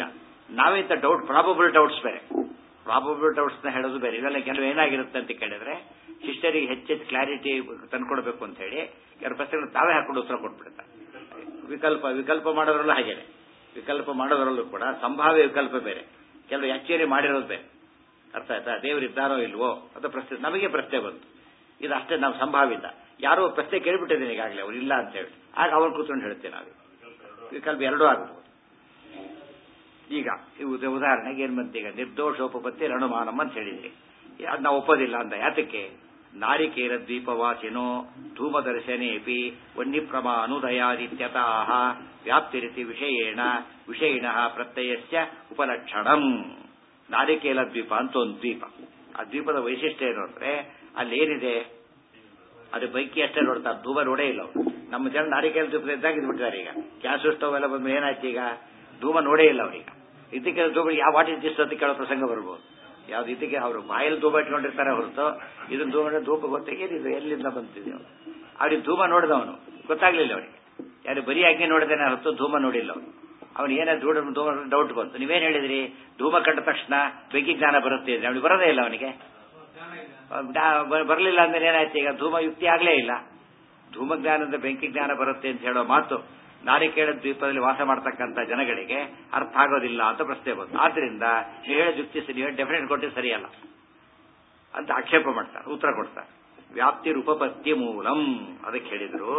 ನಾವಿಂತ ಡೌಟ್ ಪ್ರಾಬಬಲ್ ಡೌಟ್ಸ್ ಬೇರೆ ಪ್ರಾಬಬಲ್ ಡೌಟ್ಸ್ ನ ಹೇಳೋದು ಬೇರೆ ಇವೆಲ್ಲ ಕೆಲವು ಏನಾಗಿರುತ್ತೆ ಅಂತ ಕೇಳಿದ್ರೆ ಶಿಷ್ಯರಿಗೆ ಹೆಚ್ಚೆಚ್ಚು ಕ್ಲಾರಿಟಿ ತಂದ್ಕೊಡ್ಬೇಕು ಅಂತ ಹೇಳಿ ಕೆಲವು ಪ್ರಶ್ನೆಗಳು ತಾವೇ ಹಾಕೊಂಡು ಉತ್ತರ ಕೊಟ್ಬಿಡ್ತಾರೆ ವಿಕಲ್ಪ ವಿಕಲ್ಪ ಮಾಡೋದ್ರಲ್ಲೂ ಹಾಗೇನೆ ವಿಕಲ್ಪ ಮಾಡೋದ್ರಲ್ಲೂ ಕೂಡ ಸಂಭಾವ್ಯ ವಿಕಲ್ಪ ಬೇರೆ ಕೆಲವು ಆಕ್ಚುಲಿ ಮಾಡಿರೋದು ಬೇರೆ ಅರ್ಥ ಆಯ್ತಾ ದೇವರು ಇದ್ದಾರೋ ಇಲ್ವೋ ಅಂತ ಪ್ರಶ್ನೆ ನಮಗೆ ಪ್ರಶ್ನೆ ಬಂತು ಇದು ಅಷ್ಟೇ ನಾವು ಸಂಭಾವಿತ ಯಾರೋ ಪ್ರಶ್ನೆ ಕೇಳಿಬಿಟ್ಟಿದ್ದೀನಿ ಈಗಾಗಲೇ ಅವ್ರು ಇಲ್ಲ ಅಂತ ಹೇಳಿ ಆಗ ಅವ್ರು ಕೂತ್ಕೊಂಡು ಹೇಳ್ತೇವೆ ನಾವು ವಿಕಲ್ಪ ಎರಡೂ ಆಗಬಹುದು ಈಗ ಇವು ಉದಾಹರಣೆಗೆ ಏನ್ ಬಂತು ಈಗ ನಿರ್ದೋಷೋಪಪತ್ತಿ ರಣುಮಾನಂ ಅಂತ ಹೇಳಿದ್ರಿ ಅದ್ ನಾವು ಒಪ್ಪೋದಿಲ್ಲ ಅಂತ ಯಾತಕ್ಕೆ ನಾರಿಕೇರ ದ್ವೀಪವಾಸಿನೋ ಧೂಮದರ್ಶನೇಪಿ ವನ್ಯಪ್ರಮ ಅನುದಯಾದಿತ್ಯತಃ ವ್ಯಾಪ್ತಿರಿತಿ ವಿಷಯೇಣ ವಿಷಯಿಣ ಪ್ರತ್ಯಯಸ್ಯ ಉಪಲಕ್ಷಣಂ ನಾರಿಕೇಲ ದ್ವೀಪ ಅಂತ ಒಂದು ದ್ವೀಪ ಆ ದ್ವೀಪದ ವೈಶಿಷ್ಟ್ಯ ಏನು ಅಂದ್ರೆ ಅಲ್ಲಿ ಏನಿದೆ ಅದು ಬೈಕಿ ಅಷ್ಟೇ ನೋಡ್ತಾರೆ ಧೂಮ ನೋಡೇ ಇಲ್ಲ ಅವ್ರು ನಮ್ಮ ಜನ ನಾರಿಕೇಲ ದ್ವೀಪದ ಇದ್ದಾಗ ಇದ್ಬಿಟ್ಟಿದ್ದಾರೆ ಈಗ ಗ್ಯಾಸ್ ಸ್ಟವ್ ಎಲ್ಲ ಬಂದ್ರೆ ಏನಾಯ್ತು ಈಗ ಧೂಮ ನೋಡೇ ಇಲ್ಲ ಅವ್ರೀಗ ಇದಕ್ಕೆ ಧೂಮ ಯಾವ ವಾಟ್ ಇಸ್ ದಿಸ್ ಅಂತ ಕೇಳೋ ಪ್ರಸಂಗ ಬರ್ಬೋದು ಯಾವ್ದು ಇದಕ್ಕೆ ಅವರು ಬಾಯಲ್ಲಿ ಧೂಮ ಇಟ್ಕೊಂಡಿರ್ತಾರೆ ಹೊರತು ಇದನ್ನ ಧೂಮ ಧೂಪ ಗೊತ್ತಿಗೆ ಏನಿದು ಎಲ್ಲಿಂದ ಬಂತಿದೆ ಅವನು ಅವ್ರಿಗೆ ಧೂಮ ನೋಡಿದವನು ಗೊತ್ತಾಗ್ಲಿಲ್ಲ ಅವನಿಗೆ ಯಾರು ಬರೀ ಆಗಿ ನೋಡಿದಾನೆ ಹೊರತು ಧೂಮ ನೋಡಿಲ್ಲ ಅವನು ಅವನು ಏನೇ ಧೂಡ ಧೂಮ ಡೌಟ್ ಬಂತು ನೀವೇನ್ ಹೇಳಿದ್ರಿ ಧೂಮ ಕಂಡ ತಕ್ಷಣ ಬೆಂಕಿ ಜ್ಞಾನ ಬರುತ್ತೆ ಅಂದ್ರೆ ಅವನಿಗೆ ಬರೋದೇ ಇಲ್ಲ ಅವನಿಗೆ ಬರಲಿಲ್ಲ ಅಂದ್ರೆ ಏನಾಯ್ತು ಈಗ ಧೂಮ ಯುಕ್ತಿ ಆಗ್ಲೇ ಇಲ್ಲ ಧೂಮ ಜ್ಞಾನದಿಂದ ಬೆಂಕಿ ಜ್ಞಾನ ಬರುತ್ತೆ ಅಂತ ಹೇಳೋ ಮಾತು ನಾರಿಕೇಳ ದ್ವೀಪದಲ್ಲಿ ವಾಸ ಮಾಡ್ತಕ್ಕಂಥ ಜನಗಳಿಗೆ ಅರ್ಥ ಆಗೋದಿಲ್ಲ ಅಂತ ಪ್ರಶ್ನೆ ಬಂತು ಆದ್ರಿಂದ ನೀವು ಹೇಳೋ ಯುಕ್ತಿ ಸರಿ ನೀವು ಡೆಫಿನೆಟ್ ಕೊಟ್ಟಿದ್ದು ಸರಿಯಲ್ಲ ಅಂತ ಆಕ್ಷೇಪ ಮಾಡ್ತಾರೆ ಉತ್ತರ ಕೊಡ್ತಾರೆ ವ್ಯಾಪ್ತಿ ರೂಪಪತ್ತಿ ಮೂಲಂ ಅದಕ್ಕೆ ಹೇಳಿದ್ರು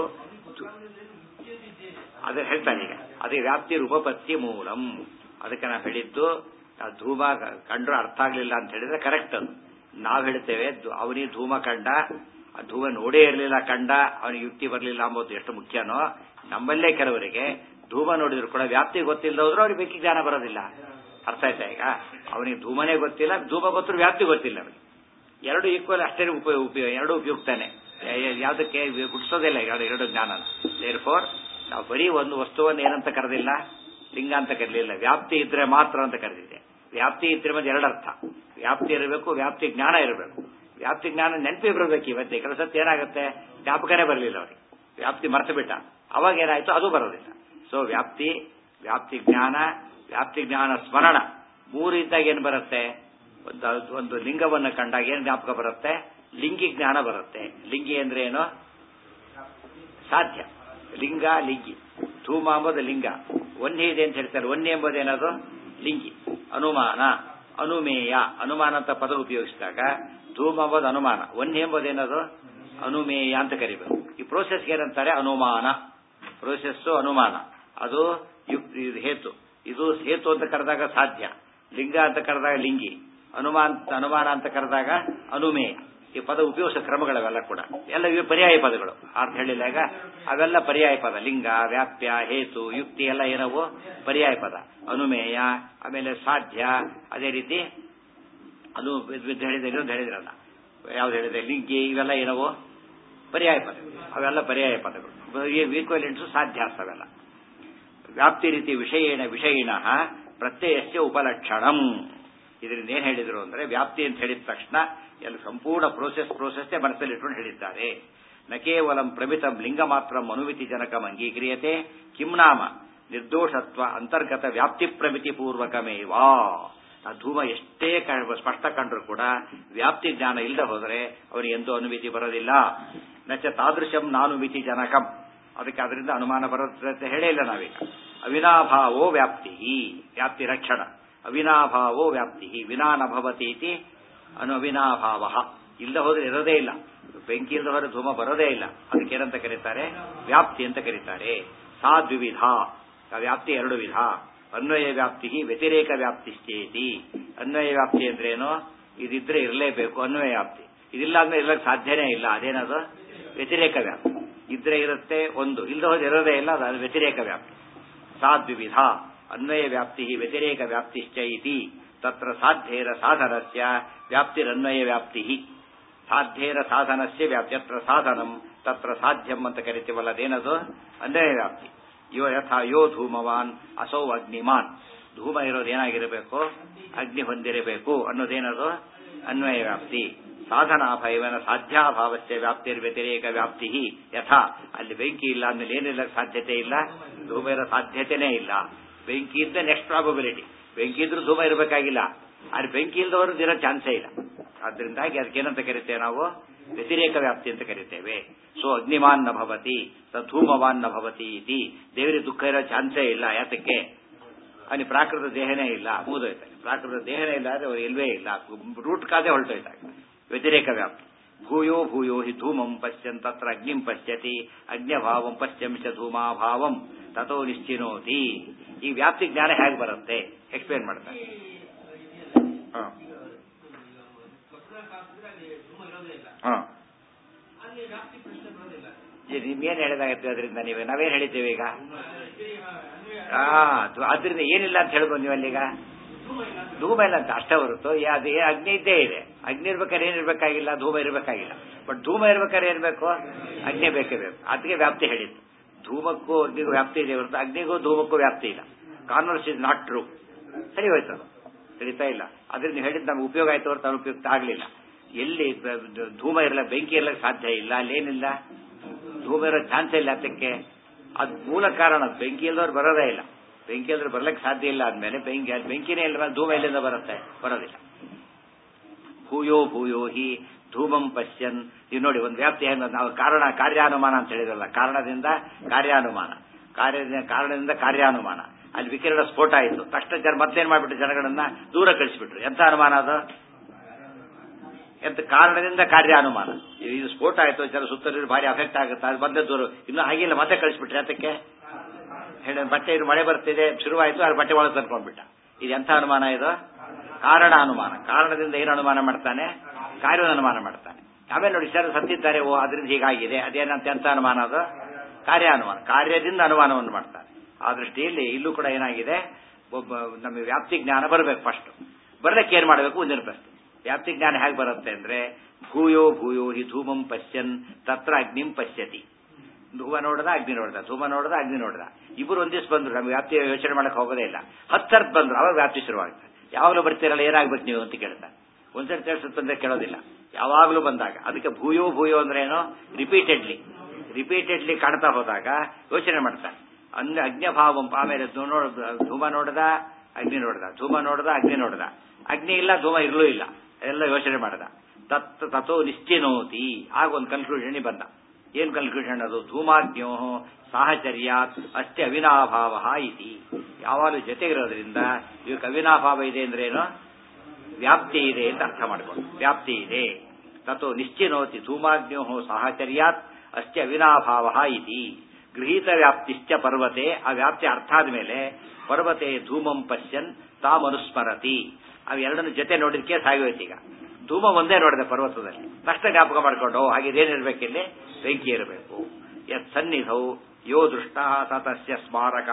ಅದೇ ಹೇಳ್ತಾನೆ ಈಗ ಅದೇ ವ್ಯಾಪ್ತಿ ರೂಪಪತ್ತಿ ಮೂಲಂ ಅದಕ್ಕೆ ನಾವು ಹೇಳಿದ್ದು ಧೂಮ ಕಂಡ್ರು ಅರ್ಥ ಆಗ್ಲಿಲ್ಲ ಅಂತ ಹೇಳಿದ್ರೆ ಕರೆಕ್ಟ್ ಅದು ನಾವು ಹೇಳ್ತೇವೆ ಅವನಿಗೆ ಧೂಮ ಕಂಡ ಆ ಧೂಮ ನೋಡೇ ಇರಲಿಲ್ಲ ಕಂಡ ಅವನಿಗೆ ಯುಕ್ತಿ ಬರಲಿಲ್ಲ ಅಂಬೋದು ಎಷ್ಟು ಮುಖ್ಯನೋ ನಮ್ಮಲ್ಲೇ ಕೆಲವರಿಗೆ ಧೂಮ ನೋಡಿದ್ರು ಕೂಡ ವ್ಯಾಪ್ತಿ ಗೊತ್ತಿಲ್ಲದ ಹೋದ್ರು ಅವ್ರಿಗೆ ಬೆಂಕಿ ಜ್ಞಾನ ಬರೋದಿಲ್ಲ ಅರ್ಥ ಆಯ್ತಾ ಈಗ ಅವನಿಗೆ ಧೂಮನೇ ಗೊತ್ತಿಲ್ಲ ಧೂಮ ಗೊತ್ತರು ವ್ಯಾಪ್ತಿ ಗೊತ್ತಿಲ್ಲ ಅವನಿಗೆ ಎರಡು ಈಕ್ವಲ್ ಅಷ್ಟೇ ಉಪಯೋಗ ಉಪಯೋಗ ಎರಡು ಉಪಯುಕ್ತಾನೆ ಯಾವುದಕ್ಕೆ ಗುಡ್ಸೋದಿಲ್ಲ ಎರಡು ಎರಡು ಜ್ಞಾನ ದೇರ್ ಫೋರ್ ನಾವು ಬರೀ ಒಂದು ವಸ್ತುವನ್ನು ಏನಂತ ಕರೆದಿಲ್ಲ ಲಿಂಗ ಅಂತ ಕರೀಲಿಲ್ಲ ವ್ಯಾಪ್ತಿ ಇದ್ರೆ ಮಾತ್ರ ಅಂತ ಕರೆದಿದೆ ವ್ಯಾಪ್ತಿ ಇದ್ರೆ ಮತ್ತೆ ಎರಡರ್ಥ ವ್ಯಾಪ್ತಿ ಇರಬೇಕು ವ್ಯಾಪ್ತಿ ಜ್ಞಾನ ಇರಬೇಕು ವ್ಯಾಪ್ತಿ ಜ್ಞಾನ ನೆನಪಿ ಬರಬೇಕು ಇವತ್ತೆ ಕೆಲಸ ಏನಾಗುತ್ತೆ ಜ್ಞಾಪಕನೇ ಬರಲಿಲ್ಲ ಅವ್ರಿಗೆ ವ್ಯಾಪ್ತಿ ಮರ್ತು ಬಿಟ್ಟ ಅವಾಗ ಏನಾಯ್ತು ಅದು ಬರೋದಿಲ್ಲ ಸೊ ವ್ಯಾಪ್ತಿ ವ್ಯಾಪ್ತಿ ಜ್ಞಾನ ವ್ಯಾಪ್ತಿ ಜ್ಞಾನ ಸ್ಮರಣ ಮೂರು ಇದ್ದಾಗ ಏನ್ ಬರುತ್ತೆ ಒಂದು ಒಂದು ಲಿಂಗವನ್ನು ಕಂಡಾಗ ಏನ್ ಜ್ಞಾಪಕ ಬರುತ್ತೆ ಲಿಂಗಿ ಜ್ಞಾನ ಬರುತ್ತೆ ಲಿಂಗಿ ಅಂದ್ರೆ ಏನು ಸಾಧ್ಯ ಲಿಂಗ ಲಿಂಗಿ ಧೂಮ ಎಂಬುದು ಲಿಂಗ ವನ್ಯ ಇದೆ ಅಂತ ಹೇಳ್ತಾರೆ ವನ್ಯ ಎಂಬುದೇನದು ಲಿಂಗಿ ಅನುಮಾನ ಅನುಮೇಯ ಅನುಮಾನ ಅಂತ ಪದ ಉಪಯೋಗಿಸಿದಾಗ ಧೂಮ ಎಂಬುದು ಅನುಮಾನ ವನ್ಯ ಎಂಬುದೇನದು ಅನುಮೇಯ ಅಂತ ಕರಿಬೇಕು ಈ ಪ್ರೋಸೆಸ್ಗೆ ಏನಂತಾರೆ ಅನುಮಾನ ಪ್ರೋಸೆಸ್ಸು ಅನುಮಾನ ಅದು ಹೇತು ಇದು ಹೇತು ಅಂತ ಕರೆದಾಗ ಸಾಧ್ಯ ಲಿಂಗ ಅಂತ ಕರೆದಾಗ ಲಿಂಗಿ ಅನುಮಾನ ಅನುಮಾನ ಅಂತ ಕರೆದಾಗ ಅನುಮೇಯ ಈ ಪದ ಉಪಯೋಗಿಸೋ ಕ್ರಮಗಳವೆಲ್ಲ ಕೂಡ ಎಲ್ಲ ಇವೆ ಪರ್ಯಾಯ ಪದಗಳು ಅರ್ಥ ಹೇಳಿಲ್ಲ ಈಗ ಅವೆಲ್ಲ ಪರ್ಯಾಯ ಪದ ಲಿಂಗ ವ್ಯಾಪ್ಯ ಹೇತು ಯುಕ್ತಿ ಎಲ್ಲ ಏನವು ಪರ್ಯಾಯ ಪದ ಅನುಮೇಯ ಆಮೇಲೆ ಸಾಧ್ಯ ಅದೇ ರೀತಿ ಅದು ಹೇಳಿದ್ರೆ ಇನ್ನೊಂದು ಹೇಳಿದ್ರಲ್ಲ ಯಾವ್ದು ಹೇಳಿದ್ರೆ ಲಿಂಗಿ ಇವೆಲ್ಲ ಏನವು ಪರ್ಯಾಯ ಪದ ಅವೆಲ್ಲ ಪರ್ಯಾಯ ಪದಗಳು ಈಕ್ವಲೆಂಟ್ಸು ಸಾಧ್ಯ ಅವೆಲ್ಲ ವ್ಯಾಪ್ತಿ ರೀತಿ ವಿಷಯೇಣ ವಿಷಯಿಣ ಪ್ರತ್ಯಯಸ್ಯ ಉಪಲಕ್ಷಣಂ ಇದರಿಂದ ಏನ್ ಹೇಳಿದ್ರು ಅಂದ್ರೆ ವ್ಯಾಪ್ತಿ ಅಂತ ಹೇಳಿದ ತಕ್ಷಣ ಎಲ್ಲ ಸಂಪೂರ್ಣ ಪ್ರೋಸೆಸ್ ಪ್ರೋಸೆಸ್ನೇ ಮನಸ್ಸಲ್ಲಿ ಇಟ್ಕೊಂಡು ಹೇಳಿದ್ದಾರೆ ನ ಕೇವಲಂ ಪ್ರಮಿತಂ ಲಿಂಗ ಮಾತ್ರ ಅನುಮಿತಿ ಜನಕಂ ಅಂಗೀಕ್ರಿಯತೆ ಕಿಂ ನಾಮ ನಿರ್ದೋಷತ್ವ ಅಂತರ್ಗತ ವ್ಯಾಪ್ತಿ ಪ್ರಮಿತಿ ಪೂರ್ವಕಮೇವಾ ಆ ಧೂಮ ಎಷ್ಟೇ ಸ್ಪಷ್ಟ ಕಂಡ್ರು ಕೂಡ ವ್ಯಾಪ್ತಿ ಜ್ಞಾನ ಇಲ್ಲದೆ ಹೋದರೆ ಅವನಿಗೆ ಎಂದೂ ಅನುಮಿತಿ ಬರೋದಿಲ್ಲ ನಚ ತಾದೃಶಂ ನಾನುಮಿತಿ ಜನಕಂ ಅದಕ್ಕೆ ಅದರಿಂದ ಅನುಮಾನ ಬರುತ್ತೆ ಅಂತ ಹೇಳೇ ಇಲ್ಲ ನಾವೀಗ ಅವಿನಾಭಾವೋ ವ್ಯಾಪ್ತಿ ವ್ಯಾಪ್ತಿ ರಕ್ಷಣ ಅವಿನಾಭಾವೋ ವ್ಯಾಪ್ತಿ ವಿನಾ ನಭವತಿ ಇತಿ ಅನು ಅವಿನಾಭಾವ ಇಲ್ಲದೆ ಹೋದ್ರೆ ಇರೋದೇ ಇಲ್ಲ ಬೆಂಕಿ ಇಲ್ಲದೆ ಹೋದ್ರೆ ಧೂಮ ಬರೋದೇ ಇಲ್ಲ ಅದಕ್ಕೆ ಏನಂತ ಕರೀತಾರೆ ವ್ಯಾಪ್ತಿ ಅಂತ ಕರೀತಾರೆ ಸಾ ದ್ವಿವಿಧ ವ್ಯಾಪ್ತಿ ಎರಡು ವಿಧ ಅನ್ವಯ ವ್ಯಾಪ್ತಿ ವ್ಯತಿರೇಕ ವ್ಯಾಪ್ತಿ ಸ್ಥೇತಿ ಅನ್ವಯ ವ್ಯಾಪ್ತಿ ಅಂದ್ರೇನು ಇದಿದ್ರೆ ಇರಲೇಬೇಕು ಅನ್ವಯ ವ್ಯಾಪ್ತಿ ಇದಿಲ್ಲ ಅಂದ್ರೆ ಇರ್ಲಕ್ಕೆ ಸಾಧ್ಯನೇ ಇಲ್ಲ ಅದೇನದು ವ್ಯತಿರೇಕ ವ್ಯಾಪ್ತಿ ಇದ್ರೆ ಇರುತ್ತೆ ಒಂದು ಇಲ್ಲದೆ ಹೋದ್ರೆ ಇರೋದೇ ಇಲ್ಲ ಅದು ವ್ಯತಿರೇಕ ವ್ಯಾಪ್ತಿ ಸಾದ್ವಿವಿಧ ಅನ್ವಯ ವ್ಯಾಪ್ತಿ ವ್ಯತಿರೇಕ ವ್ಯಾಪ್ತಿಶ್ಚ ಇತಿ ತತ್ರ ಸಾಧ್ಯೇರ ಸಾಧನಸ್ಯ ವ್ಯಾಪ್ತಿರನ್ವಯ ವ್ಯಾಪ್ತಿ ಸಾಧ್ಯೇರ ಸಾಧನಸ್ಯ ವ್ಯಾಪ್ತ್ಯತ್ರ ಸಾಧನಂ ತತ್ರ ಸಾಧ್ಯಂ ಅಂತ ಕರಿತೀವಲ್ಲ ಅದೇನದು ಅನ್ವಯ ವ್ಯಾಪ್ತಿ ಯೋ ಯಥಾ ಯೋ ಧೂಮವಾನ್ ಅಸೌ ಅಗ್ನಿಮಾನ್ ಧೂಮ ಇರೋದು ಏನಾಗಿರಬೇಕು ಅಗ್ನಿ ಹೊಂದಿರಬೇಕು ಅನ್ನೋದೇನದು ಅನ್ವಯ ವ್ಯಾಪ್ತಿ ಸಾಧನಾಭಯವನ ಸಾಧ್ಯಾಭಾವಸ್ಯ ವ್ಯಾಪ್ತಿರ್ ವ್ಯತಿರೇಕ ವ್ಯಾಪ್ತಿ ಯಥಾ ಅಲ್ಲಿ ಬೆಂಕಿ ಇಲ್ಲ ಅಂದ್ಮೇಲೆ ಏನಿಲ್ಲ ಸಾಧ್ಯತೆ ಇಲ್ಲ ಧೂಮ ಇರೋ ಸಾಧ್ಯತೆನೇ ಇಲ್ಲ ಬೆಂಕಿ ಇದ್ದ ನೆಕ್ಸ್ಟ್ ಪ್ರಾಬಬಿಲಿಟಿ ಬೆಂಕಿ ಇದ್ರೂ ಧೂಮ ಇರಬೇಕಾಗಿಲ್ಲ ಆದ್ರೆ ಬೆಂಕಿ ಇಲ್ದವರು ಇರೋ ಚಾನ್ಸೇ ಇಲ್ಲ ಆದ್ರಿಂದಾಗಿ ಅದಕ್ಕೇನಂತ ಕರಿತೇವೆ ನಾವು ವ್ಯತಿರೇಕ ವ್ಯಾಪ್ತಿ ಅಂತ ಕರಿತೇವೆ ಸೊ ಅಗ್ನಿಮಾನ್ ನ ಭವತಿ ಸ ಧೂಮವಾನ್ ನ ಭವತಿ ಇತಿ ದೇವರಿಗೆ ದುಃಖ ಇರೋ ಚಾನ್ಸೇ ಇಲ್ಲ ಯಾತಕ್ಕೆ ಅವನಿಗೆ ಪ್ರಾಕೃತ ದೇಹನೇ ಇಲ್ಲ ಮುಗಿದೋಯ್ತಾನೆ ಪ್ರಾಕೃತ ದೇಹನೇ ಇಲ್ಲ ಅಂದ್ರೆ ಅವ್ರು ಇಲ್ವೇ ಇಲ್ಲ ರೂಟ್ ಕಾದೆ ಹೊರಟೋಯ್ತಾಗ ವ್ಯತಿರೇಕ ವ್ಯಾಪ್ತಿ ಭೂಯೋ ಭೂಯೋ ಹಿ ಧೂಮಂ ಪಶ್ಯನ್ ತತ್ರ ಅಗ್ನಿಂ ಪಶ್ಯತಿ ಅಗ್ನ್ಯಭಾವಂ ಪಶ್ಯಂ ಚ ಧೂಮಾಭಾವಂ ತಥೋ ನಿಶ್ಚಿನೋತಿ ಈ ವ್ಯಾಪ್ತಿ ಜ್ಞಾನ ಹೇಗೆ ಬರುತ್ತೆ ಎಕ್ಸ್ಪ್ಲೇನ್ ಮಾಡ್ತಾರೆ ಹ. ಹ. ಈ ನಿಮ್ಗೇನ್ ಹೇಳಿದಾಗತ್ತೆ ಅದರಿಂದ ನೀವೇ ನಾವೇನ್ ಹೇಳಿದ್ದೇವೆ ಈಗ ಆ ಅದು- ಅದರಿಂದ ಏನಿಲ್ಲ ಅಂತ ಹೇಳ್ಬೋದು ನೀವು ಅಲ್ಲೀಗ ಧೂಮ ಇಲ್ಲ ಅಂತ ಅಷ್ಟೇ ಹೊರತು ಯಾ- ಅದು ಏ- ಅಗ್ನಿ ಇದ್ದೇ ಇದೆ ಅಗ್ನಿ ಇರ್ಬೇಕಾದ್ರೆ ಏನಿರ್ಬೇಕಾಗಿಲ್ಲ ಧೂಮ ಇರಬೇಕಾಗಿಲ್ಲ ಬಟ್ ಧೂಮ ಇರ್ಬೇಕಾದ್ರೆ ಏನ್ ಬೇಕು ಅಗ್ನಿ ಬೇಕೇ ಬೇಕು ಅದಕ್ಕೆ ವ್ಯಾಪ್ತಿ ಹೇಳಿದ್ದು ಧೂಮಕ್ಕೂ ಅಗ್ನಿಗೂ ವ್ಯಾಪ್ತಿ ಇದೆ ಹೊರತು ಅಗ್ನಿಗೂ ಧೂಮಕ್ಕೂ ವ್ಯಾಪ್ತಿ ಇಲ್ಲ ಕಾನ್ವರ್ಸ್ ಇಸ್ ನಾಟ್ ಟ್ರೂ ಸರಿ ಹೋಯ್ತು ಅದು ತಿಳಿತಾ ಇಲ್ಲ ಅದ್ರಿಂದ ನೀವು ಹೇಳಿದ್ ನಮ್ಗೆ ಉಪಯೋಗ ಆಯ್ತು ಹೊರತು ಅನುಪಯುಕ್ತ ಆಗಲಿಲ್ಲ ಎಲ್ಲಿ ಬ- ದ- ಧೂಮ ಇರಲ್ಲ ಬೆಂಕಿ ಇರಲಿಕ್ಕೆ ಸಾಧ್ಯ ಇಲ್ಲ ಅಲ್ಲೇನಿಲ್ಲ ಧೂಮ ಇರೋ ಚಾನ್ಸ್ ಇಲ್ಲ ಅದಕ್ಕೆ ಅದು ಮೂಲ ಕಾರಣ ಅದು. ಬೆಂಕಿ ಇಲ್ದವ್ರು ಬರೋದೇ ಇಲ್ಲ ಬೆಂಕಿ ಇಲ್ದ್ರೆ ಬರ್ಲಿಕ್ಕೆ ಸಾಧ್ಯ ಇಲ್ಲ ಆದ್ಮೇಲೆ ಬೆಂಕಿ ಅಲ್ಲಿ ಬೆಂಕಿನೇ ಇಲ್ಲ ಧೂಮ ಎಲ್ಲಿಂದ ಬರುತ್ತೆ ಬರೋದಿಲ್ಲ ಭೂಯೋ ಭೂಯೋ ಹಿ ಧೂಮಂ ಪಶ್ಯನ್ ನೀವು ನೋಡಿ ಒಂದು ವ್ಯಾಪ್ತಿ ಏನು ನಾವು ಕಾರಣ ಕಾರ್ಯಾನುಮಾನ ಅಂತ ಹೇಳಿದ್ರಲ್ಲ ಕಾರಣದಿಂದ ಕಾರ್ಯಾನುಮಾನ ಕಾರ್ಯದಿಂದ ಕಾರಣದಿಂದ ಕಾರ್ಯಾನುಮಾನ ಅಲ್ಲಿ ವಿಕಿರಣ ಸ್ಫೋಟ ಆಯಿತು ತಕ್ಷಣ ಜನ ಮತ್ತೇನ್ ಮಾಡ್ಬಿಟ್ರು ಜನಗಳನ್ನ ದೂರ ಕಳಿಸ್ಬಿಟ್ರು ಎಂತ ಅನುಮಾನ ಅದು ಎಂತ ಕಾರಣದಿಂದ ಕಾರ್ಯಾನುಮಾನ ಇದು ಸ್ಫೋಟ ಆಯ್ತು ಜನ ಸುತ್ತಲೂ ಭಾರಿ ಅಫೆಕ್ಟ್ ಆಗುತ್ತೆ ಅದು ಬಂದ ದೂರ ಇನ್ನೂ ಆಗಿಲ್ಲ ಮತ್ತೆ ಕಳಿಸ್ಬಿಟ್ರೆ ಅದಕ್ಕೆ ಹೇಳಿ ಬಟ್ಟೆ ಇದು ಮಳೆ ಬರ್ತಿದೆ ಶುರುವಾಯಿತು ಅದು ಬಟ್ಟೆ ಒಳಗೆ ತಂದ್ಕೊಂಡ್ಬಿಟ್ಟ ಇದು ಎಂಥ ಅನುಮಾನ ಇದು ಕಾರಣ ಅನುಮಾನ ಕಾರಣದಿಂದ ಏನು ಅನುಮಾನ ಮಾಡ್ತಾನೆ ಕಾರ್ಯದ ಅನುಮಾನ ಮಾಡ್ತಾನೆ ಆಮೇಲೆ ನೋಡಿ ಸರ್ ಸತ್ತಿದ್ದಾರೆ ಓ ಅದರಿಂದ ಹೀಗಾಗಿದೆ ಅದೇನಂತ ಎಂತ ಅನುಮಾನ ಅದು ಕಾರ್ಯಾನುಮಾನ ಕಾರ್ಯದಿಂದ ಅನುಮಾನವನ್ನು ಮಾಡ್ತಾನೆ ಆ ದೃಷ್ಟಿಯಲ್ಲಿ ಇಲ್ಲೂ ಕೂಡ ಏನಾಗಿದೆ ಒಬ್ಬ ನಮಗೆ ವ್ಯಾಪ್ತಿ ಜ್ಞಾನ ಬರಬೇಕು ಫಸ್ಟ್ ಬರ್ಲಿಕ್ಕೆ ಏನ್ ಮಾಡಬೇಕು ಮುಂದಿನ ಪ್ರಶ್ನೆ ವ್ಯಾಪ್ತಿ ಜ್ಞಾನ ಹೇಗೆ ಬರುತ್ತೆ ಅಂದ್ರೆ ಭೂಯೋ ಭೂಯೋ ಹಿ ಧೂಮಂ ಪಶ್ಯನ್ ತತ್ರ ಅಗ್ನಿಂ ಪಶ್ಯತಿ ಧೂಮ ನೋಡ್ದ ಅಗ್ನಿ ನೋಡ್ದ ಧೂಮ ನೋಡ್ದ ಅಗ್ನಿ ನೋಡ್ದ ಇಬ್ಬರು ಒಂದಿವ್ಸ ಬಂದ್ರು ನಮ್ಗೆ ವ್ಯಾಪ್ತಿ ಯೋಚನೆ ಮಾಡಕ್ ಹೋಗೋದೇ ಇಲ್ಲ ಹತ್ತರ್ತ್ ಬಂದ್ರು ಅವಾಗ ವ್ಯಾಪ್ತಿ ಶುರುವಾಗ್ತದೆ ಯಾವಾಗಲೂ ಬರ್ತೀರಲ್ಲ ಏನಾಗ್ಬೇಕು ನೀವು ಅಂತ ಕೇಳ್ತಾನೆ ಒಂದ್ಸರಿ ತಿಳಿಸುತ್ತಂದ್ರೆ ಕೇಳೋದಿಲ್ಲ ಯಾವಾಗಲೂ ಬಂದಾಗ ಅದಕ್ಕೆ ಭೂಯೋ ಭೂಯೋ ಅಂದ್ರೆ ಏನು ರಿಪೀಟೆಡ್ಲಿ ರಿಪೀಟೆಡ್ಲಿ ಕಾಣ್ತಾ ಹೋದಾಗ ಯೋಚನೆ ಮಾಡ್ತಾನೆ ಅಂದ್ರೆ ಅಗ್ನಿಭಾವಂ ಆಮೇಲೆ ಧೂ- ನೋಡ್ ಧೂಮ ನೋಡ್ದ ಅಗ್ನಿ ನೋಡ್ದ ಧೂಮ ನೋಡ್ದ ಅಗ್ನಿ ನೋಡ್ದ ಅಗ್ನಿ ಇಲ್ಲ ಧೂಮ ಇರ್ಲೂ ಇಲ್ಲ ಎಲ್ಲ ಯೋಚನೆ ಮಾಡ್ದ ತತ್ ತಥೋ ನಿಶ್ಚಿನೋತಿ ಆಗ ಒಂದು ಕನ್ಕ್ಲೂಷನ್ ಬಂದ ಏನ್ ಕನ್ಕ್ಲೂಷನ್ ಅದು ಧೂಮಾಗ್ನ್ಯೋ ಸಾಹಚರ್ಯಾತ್ ಅಷ್ಟೇ ಅವಿನಾಭಾವ ಇತಿ ಯಾವಾಗಲೂ ಜೊತೆಗಿರೋದ್ರಿಂದ ಇವಕ್ಕೆ ಅವಿನಾಭಾವ ಇದೆ ಅಂದ್ರೆ ಏನು ವ್ಯಾಪ್ತಿ ಇದೆ ಅಂತ ಅರ್ಥ ಮಾಡ್ಕೊಂಡು ವ್ಯಾಪ್ತಿ ಇದೆ ತಥೋ ನಿಶ್ಚಿನೋತಿ ಧೂಮಾಗ್ನ್ಯೋ ಸಾಹಚರ್ಯಾತ್ ಅಷ್ಟೇ ಅವಿನಾಭಾವ ಇತಿ ಗೃಹೀತ ವ್ಯಾಪ್ತಿಶ್ಚ ಪರ್ವತೆ ಆ ವ್ಯಾಪ್ತಿ ಅರ್ಥ ಆದ್ಮೇಲೆ ಪರ್ವತೆ ಧೂಮಂ ಪಶ್ಯನ್ ತಾಮನುಸ್ಮರತಿ ಅವೆರಡನ್ನು ಜೊತೆ ನೋಡಿದಕ್ಕೆ ಸಾಗೋಯ್ತು ಈಗ ಧೂಮ ಒಂದೇ ನೋಡಿದೆ ಪರ್ವತದಲ್ಲಿ ತಕ್ಷಣ ಜ್ಞಾಪಕ ಮಾಡ್ಕೊಂಡು ಓ ಹಾಗಿದೇನಿರ್ಬೇಕಿಲ್ಲಿ ಬೆಂಕಿ ಇರಬೇಕು ಯತ್ ಸನ್ನಿಧೌ ಯೋ ದೃಷ್ಟ ತತಸ್ಯ ಸ್ಮಾರಕ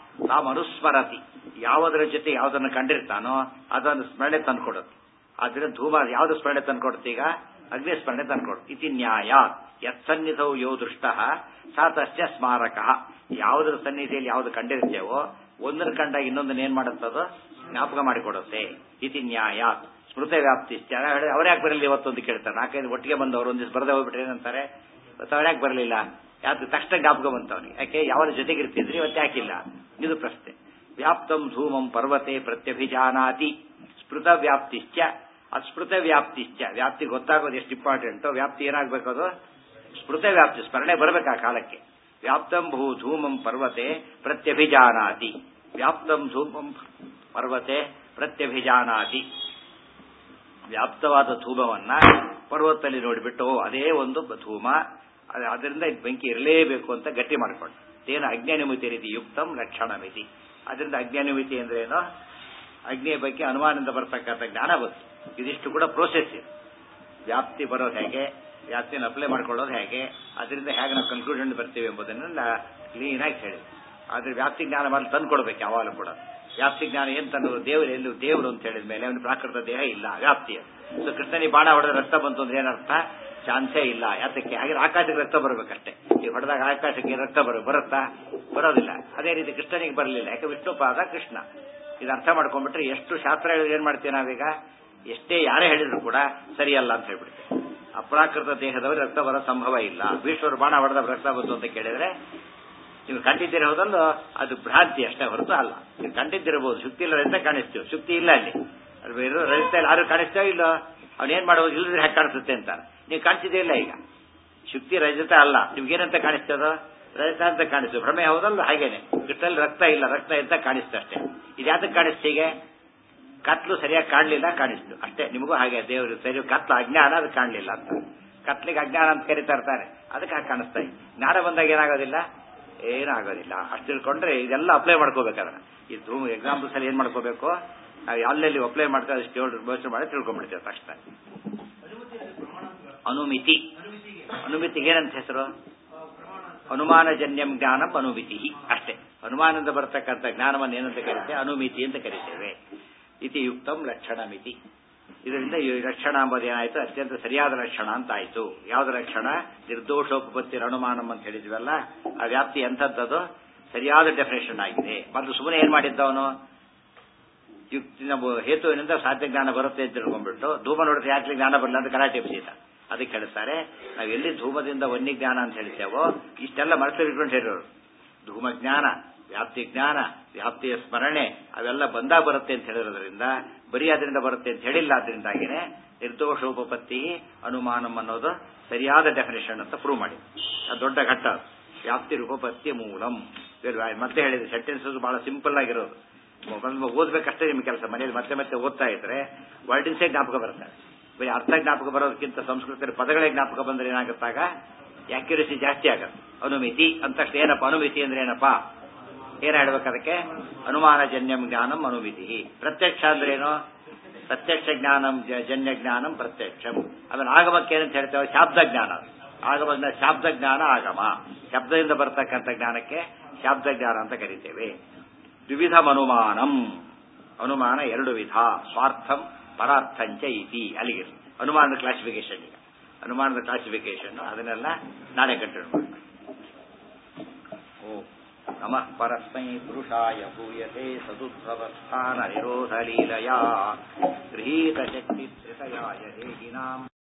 ತಾಮನುಸ್ಮರತಿ ಯಾವುದರ ಜೊತೆ ಯಾವುದನ್ನು ಕಂಡಿರ್ತಾನೋ ಅದನ್ನು ಸ್ಮರಣೆ ತಂದ್ಕೊಡುತ್ತೆ ಆದ್ರಿಂದ ಧೂಮ ಯಾವ್ದು ಸ್ಮರಣೆ ತಂದ್ಕೊಡುತ್ತೆ ಈಗ ಅಗ್ನಿ ಸ್ಮರಣೆ ತಂದ್ಕೊಡುತ್ತೆ ಇತಿ ನ್ಯಾಯ ಯತ್ ಸನ್ನಿಧೌ ಯೋ ದೃಷ್ಟ ಸಾತಸ್ಯ ಸ್ಮಾರಕ ಯಾವುದರ ಸನ್ನಿಧಿಯಲ್ಲಿ ಯಾವ್ದು ಕಂಡಿರ್ತೇವೋ ಒಂದನ್ನು ಕಂಡಾಗ ಇನ್ನೊಂದನ್ನ ಏನ್ ಮಾಡುತ್ತದೋ ಜ್ಞಾಪಕ ಮಾಡಿಕೊಡುತ್ತೆ ಇತಿ ನ್ಯಾಯ ಸ್ಮೃತ ವ್ಯಾಪ್ತಿ ಅವ್ರು ಯಾಕೆ ಬರಲಿಲ್ಲ ಇವತ್ತೊಂದು ಕೇಳ್ತಾರೆ ನಾಲ್ಕೈದು ಒಟ್ಟಿಗೆ ಬಂದವರು ಒಂದಿವ್ಸ ಬರದೇ ಹೋಗ್ಬಿಟ್ರೆ ಏನಂತಾರೆ ಇವತ್ತು ಅವ್ರು ಯಾಕೆ ಬರಲಿಲ್ಲ ಯಾಕೆ ತಕ್ಷಣ ಜ್ಞಾಪಕ ಬಂತು ಅವನಿಗೆ ಯಾಕೆ ಯಾವಾಗ ಜೊತೆಗೆ ಇರ್ತಿದ್ರಿ ಇವತ್ತು ಯಾಕಿಲ್ಲ ಇದು ಪ್ರಶ್ನೆ ವ್ಯಾಪ್ತಂ ಧೂಮಂ ಪರ್ವತೆ ಪ್ರತ್ಯಭಿಜಾನಾತಿ ಸ್ಮೃತ ವ್ಯಾಪ್ತಿಶ್ಚ ಅಸ್ಮೃತ ವ್ಯಾಪ್ತಿಶ್ಚ ವ್ಯಾಪ್ತಿ ಗೊತ್ತಾಗೋದು ಎಷ್ಟು ಇಂಪಾರ್ಟೆಂಟ್ ವ್ಯಾಪ್ತಿ ಏನಾಗಬೇಕು ಅದು ಸ್ಮೃತ ವ್ಯಾಪ್ತಿ ಸ್ಮರಣೆ ಬರಬೇಕು ಆ ಕಾಲಕ್ಕೆ ವ್ಯಾಪ್ತಂ ಭೂ ಧೂಮಂ ಪರ್ವತೆ ಪ್ರತ್ಯಭಿಜಾನಾತಿ ವ್ಯಾಪ್ತಂ ಧೂಮಂ ಪರ್ವತೆ ಪ್ರತ್ಯಭಿಜಾನಾತಿ ವ್ಯಾಪ್ತವಾದ ಧೂಮವನ್ನ ಪರ್ವತದಲ್ಲಿ ನೋಡಿಬಿಟ್ಟು ಓ, ಅದೇ ಒಂದು ಬ- ಧೂಮ ಅದ್- ಅದರಿಂದ ಇದು ಬೆಂಕಿ ಇರಲೇಬೇಕು ಅಂತ ಗಟ್ಟಿ ಮಾಡಿಕೊಂಡು ಏನು ಅಜ್ಞಾನಿಮಿತಿ ರೀತಿ ಯುಕ್ತಂ ಲಕ್ಷಣಮಿತಿ ಅದರಿಂದ ಅಜ್ಞಾನಿಮಿತಿ ಅಂದ್ರೆ ಏನು ಅಗ್ನಿಯ ಬಗ್ಗೆ ಅನುಮಾನದಿಂದ ಬರ್ತಕ್ಕಂಥ ಜ್ಞಾನ ಬಂತು ಇದಿಷ್ಟು ಕೂಡ ಪ್ರೋಸೆಸ್ ಇದೆ ವ್ಯಾಪ್ತಿ ಬರೋದು ಹೇಗೆ ವ್ಯಾಪ್ತಿಯನ್ನು ಅಪ್ಲೈ ಮಾಡ್ಕೊಳ್ಳೋದು ಹೇಗೆ ಅದರಿಂದ ಹೇಗೆ ನಾವು ಕನ್ಕ್ಲೂಷನ್ ಬರ್ತೀವಿ ಎಂಬುದನ್ನು ಕ್ಲೀನ್ ಆಗಿ ಹೇಳಿ ಆದ್ರೆ ವ್ಯಾಪ್ತಿ ಜ್ಞಾನ ಮಾಡಿ ತಂದು ಕೊಡ್ಬೇಕು ಯಾವಾಗಲೂ ಕೂಡ ವ್ಯಾಪ್ತಿ ಜ್ಞಾನ ಏನ್ ತಂದು ದೇವರು ಎಲ್ಲೂ ದೇವರು ಅಂತ ಹೇಳಿದ ಮೇಲೆ ಅವನು ಪ್ರಾಕೃತ ದೇಹ ಇಲ್ಲ ವ್ಯಾಪ್ತಿ ಸೊ ಕೃಷ್ಣನಿಗೆ ಬಾಣ ಹೊಡೆದ ರಕ್ತ ಬಂತು ಅಂದ್ರೆ ಏನರ್ಥ ಚಾನ್ಸೇ ಇಲ್ಲ ಯಾತಕ್ಕೆ ಹಾಗೆ ಆಕಾಶಕ್ಕೆ ರಕ್ತ ಬರಬೇಕಷ್ಟೇ ಈ ಹೊಡೆದಾಗ ಆಕಾಶಕ್ಕೆ ರಕ್ತ ಬರ ಬರುತ್ತಾ ಬರೋದಿಲ್ಲ ಅದೇ ರೀತಿ ಕೃಷ್ಣನಿಗೆ ಬರಲಿಲ್ಲ ಯಾಕೆ ವಿಷ್ಣುಪಾದ ಕೃಷ್ಣ ಇದು ಅರ್ಥ ಮಾಡ್ಕೊಂಡ್ಬಿಟ್ರೆ ಎಷ್ಟು ಶಾಸ್ತ್ರ ಹೇಳಿದ್ರೆ ಏನ್ ಮಾಡ್ತೀವಿ ನಾವೀಗ ಎಷ್ಟೇ ಯಾರೇ ಹೇಳಿದ್ರು ಕೂಡ ಸರಿಯಲ್ಲ ಅಂತ ಹೇಳ್ಬಿಡ್ತೇವೆ ಅಪ್ರಾಕೃತ ದೇಹದವರು ರಕ್ತ ಬರೋ ಸಂಭವ ಇಲ್ಲ ಭೀಷ್ಮರು ಬಾಣ ಹೊಡೆದ ರಕ್ತ ಬಂತು ಅಂತ ಕೇಳಿದ್ರೆ ನೀವು ಕಂಡಿದ್ದೀರ ಹೌದಲ್ಲೋ ಅದು ಭ್ರಾಂತಿ ಅಷ್ಟೇ ಹೊರತು ಅಲ್ಲ ನೀವು ಕಂಡಿದ್ದಿರಬಹುದು ಶುಕ್ತಿ ಇಲ್ಲ ರಜತ ಕಾಣಿಸ್ತೀವಿ ಶುಕ್ತಿ ಇಲ್ಲ ಅಲ್ಲಿ ಅದು ಇರೋ ರಜತ ಇಲ್ಲ ಯಾರು ಕಾಣಿಸ್ತೇವೆ ಇಲ್ಲೋ ಅವ್ನೇನ್ ಮಾಡೋದು ಇಲ್ಲದ್ರೆ ಹ್ಯಾಕ್ ಕಾಣಿಸುತ್ತೆ ಅಂತ ನೀವು ಕಾಣಿಸಿದೇ ಇಲ್ಲ ಈಗ ಶುಕ್ತಿ ರಜತ ಅಲ್ಲ ನಿಮ್ಗೇನಂತ ಕಾಣಿಸ್ತದೋ ರಜತ ಅಂತ ಕಾಣಿಸ್ತು ಭ್ರಮೆ ಹೌದಲ್ಲ ಹಾಗೇನೆ ಗಿಟ್ಟಲ್ಲಿ ರಕ್ತ ಇಲ್ಲ ರಕ್ತ ಅಂತ ಕಾಣಿಸ್ತು ಅಷ್ಟೇ ಇದು ಯಾತಕ್ಕೆ ಕಾಣಿಸ್ತು ಹೀಗೆ ಕತ್ಲು ಸರಿಯಾಗಿ ಕಾಣಲಿಲ್ಲ ಕಾಣಿಸ್ತು ಅಷ್ಟೇ ನಿಮಗೂ ಹಾಗೆ ದೇವರು ಸರಿ ಕತ್ಲು ಅಜ್ಞಾನ ಅದು ಕಾಣಲಿಲ್ಲ ಅಂತ ಕತ್ಲಿಗೆ ಅಜ್ಞಾನ ಅಂತ ಕರಿತಾ ಇರ್ತಾರೆ ಅದಕ್ಕೆ ಹಾಗೆ ಕಾಣಿಸ್ತಾ ಇದೆ ಜ್ಞಾನ ಬಂದಾಗ ಏನಾಗೋದಿಲ್ಲ ಏನಾಗೋದಿಲ್ಲ ಅಷ್ಟು ತಿಳ್ಕೊಂಡ್ರೆ ಇದೆಲ್ಲ ಅಪ್ಲೈ ಮಾಡ್ಕೋಬೇಕು ಅದನ್ನ ಈ ಧೂಮ್ ಎಕ್ಸಾಂಪಲ್ಸ್ ಅಲ್ಲಿ ಏನ್ ಮಾಡ್ಕೋಬೇಕು ನಾವು ಅಲ್ಲೆಲ್ಲಿ ಅಪ್ಲೈ ಮಾಡ್ತಾರೆ ಅಷ್ಟು ಏಳು ಯೋಚನೆ ಮಾಡಿ ತಿಳ್ಕೊಂಡ್ಬಿಡ್ತೇವೆ ತಕ್ಷಣ ಅನುಮಿತಿ ಅನುಮಿತಿಗೆ ಏನಂತ ಹೆಸರು ಅನುಮಾನಜನ್ಯಂ ಜ್ಞಾನಂ ಅನುಮಿತಿ ಅಷ್ಟೇ ಅನುಮಾನದಿಂದ ಬರ್ತಕ್ಕಂಥ ಜ್ಞಾನವನ್ನು ಏನಂತ ಕರಿತೇವೆ ಅನುಮಿತಿ ಅಂತ ಕರಿತೇವೆ ಇತಿ ಯುಕ್ತಂ ಲಕ್ಷಣ ಮಿತಿ ಇದರಿಂದ ಈ ಲಕ್ಷಣ ಎಂಬುದು ಏನಾಯ್ತು ಅತ್ಯಂತ ಸರಿಯಾದ ಲಕ್ಷಣ ಅಂತ ಆಯ್ತು ಯಾವ್ದು ಲಕ್ಷಣ ನಿರ್ದೋಷೋಪತ್ತಿರ ಅನುಮಾನಂ ಅಂತ ಹೇಳಿದ್ವಲ್ಲ ಆ ವ್ಯಾಪ್ತಿ ಎಂಥದ್ದದು ಸರಿಯಾದ ಡೆಫಿನೇಷನ್ ಆಗಿದೆ ಮೊದಲು ಸುಮ್ಮನೆ ಏನ್ ಮಾಡಿದ್ದವನು ಯುಕ್ತಿ ನಾವು ಹೇತುವಿನಿಂದ ಸಾಧ್ಯ ಜ್ಞಾನ ಬರುತ್ತೆ ಅಂತ ತಿಳ್ಕೊಂಡ್ಬಿಟ್ಟು ಧೂಮ ನೋಡಿದ್ರೆ ಯಾಕೆ ಜ್ಞಾನ ಬರಲ್ಲ ಅಂತ ಗಲಾಟೆ ಎಬ್ಸಿದ ಅದಕ್ಕೆ ಹೇಳ್ತಾರೆ ನಾವು ಎಲ್ಲಿ ಧೂಮದಿಂದ ವನ್ಯ ಜ್ಞಾನ ಅಂತ ಹೇಳ್ತೇವೋ ಇಷ್ಟೆಲ್ಲ ಮನಸ್ಸು ಇಟ್ಕೊಂಡು ಹೇಳಿರೋರು ಧೂಮ ಜ್ಞಾನ ವ್ಯಾಪ್ತಿ ಜ್ಞಾನ ವ್ಯಾಪ್ತಿಯ ಸ್ಮರಣೆ ಅವೆಲ್ಲ ಬಂದಾಗ ಬರುತ್ತೆ ಅಂತ ಹೇಳಿರೋದ್ರಿಂದ ಬರೀ ಅದರಿಂದ ಬರುತ್ತೆ ಅಂತ ಹೇಳಿಲ್ಲ ಅದರಿಂದಾಗಿನೇ ನಿರ್ದೋಷೋಪಪತ್ತಿ ಅನುಮಾನಂ ಅನ್ನೋದು ಸರಿಯಾದ ಡೆಫಿನೇಷನ್ ಅಂತ ಪ್ರೂವ್ ಮಾಡಿ ಅದು ದೊಡ್ಡ ಘಟ್ಟ ಅದು. ವ್ಯಾಪ್ತಿ ರೂಪಪತ್ತಿ ಮೂಲಂ ಇವೆಲ್ಲ ಮತ್ತೆ ಹೇಳಿದೆ ಸೆಂಟೆನ್ಸಸ್ ಬಹಳ ಸಿಂಪಲ್ ಆಗಿರೋದು ಮೊದಲು ಓದ್ಬೇಕಷ್ಟೇ ನಿಮ್ಮ ಕೆಲಸ ಮನೇಲಿ ಮತ್ತೆ ಮತ್ತೆ ಓದ್ತಾ ಇದ್ರೆ ವರ್ಡಿನ್ಸೇ ಜ್ಞಾಪಕ ಬರುತ್ತೆ ಬರೀ ಅರ್ಥ ಜ್ಞಾಪಕ ಬರೋದಕ್ಕಿಂತ ಸಂಸ್ಕೃತದಲ್ಲಿ ಪದಗಳೇ ಜ್ಞಾಪಕ ಬಂದ್ರೆ ಏನಾಗುತ್ತಾಗ ಆಕ್ಯುರಸಿ ಜಾಸ್ತಿ ಆಗತ್ತೆ ಅನುಮಿತಿ ಅಂತ ತಕ್ಷಣ ಏನಪ್ಪ ಅನುಮಿತಿ ಅಂದ್ರೆ ಏನಪ್ಪಾ ಏನ್ ಹೇಳ್ಬೇಕು ಅದಕ್ಕೆ ಅನುಮಾನಜನ್ಯಂ ಜ್ಞಾನಂ ಅನುಮಿತಿ ಪ್ರತ್ಯಕ್ಷ ಅಂದ್ರೆ ಏನು ಪ್ರತ್ಯಕ್ಷ ಜ್ಞಾನಂ ಜ- ಜನ್ಯ ಜ್ಞಾನಂ ಪ್ರತ್ಯಕ್ಷಂ ಆಮೇಲೆ ಆಗಮಕ್ಕೆ ಏನಂತ ಹೇಳ್ತೇವೆ ಶಾಬ್ದ ಜ್ಞಾನ ಆಗಮ ಜ್ಞಾನ ಶಾಬ್ದ ಜ್ಞಾನ ಆಗಮ ಶಬ್ದದಿಂದ ಬರ್ತಕ್ಕಂಥ ಜ್ಞಾನಕ್ಕೆ ಶಾಬ್ದ ಜ್ಞಾನ ಅಂತ ಕರಿತೇವೆ ದ್ವಿವಿಧ ಅನುಮಾನಂ ಅನುಮಾನ ಎರಡು ವಿಧ ಸ್ವಾರ್ಥಂ ಪರಾರ್ಥಂಚ ಇತಿ ಅಲ್ಲಿಗೆ ಅನುಮಾನದ ಕ್ಲಾಸಿಫಿಕೇಶನ್ ಈಗ ಅನುಮಾನದ ಕ್ಲಾಸಿಫಿಕೇಶನ್ ಅದನ್ನೆಲ್ಲ ನಾಳೆ ಕಂಟಿನ್ಯೂ ಮಾಡೋಣ ಓ ನಮಃ ಪರಸ್ಮೈ ಪುರುಷಾಯ ಭೂಯತೆ ಸದುದ್ಭवस्थान ನಿರೋಧ ಲೀಲಯಾ ಗೃಹೀತ ಶಕ್ತಿ ಧೃತಯಾಯ ದೇಹಿನಾಂ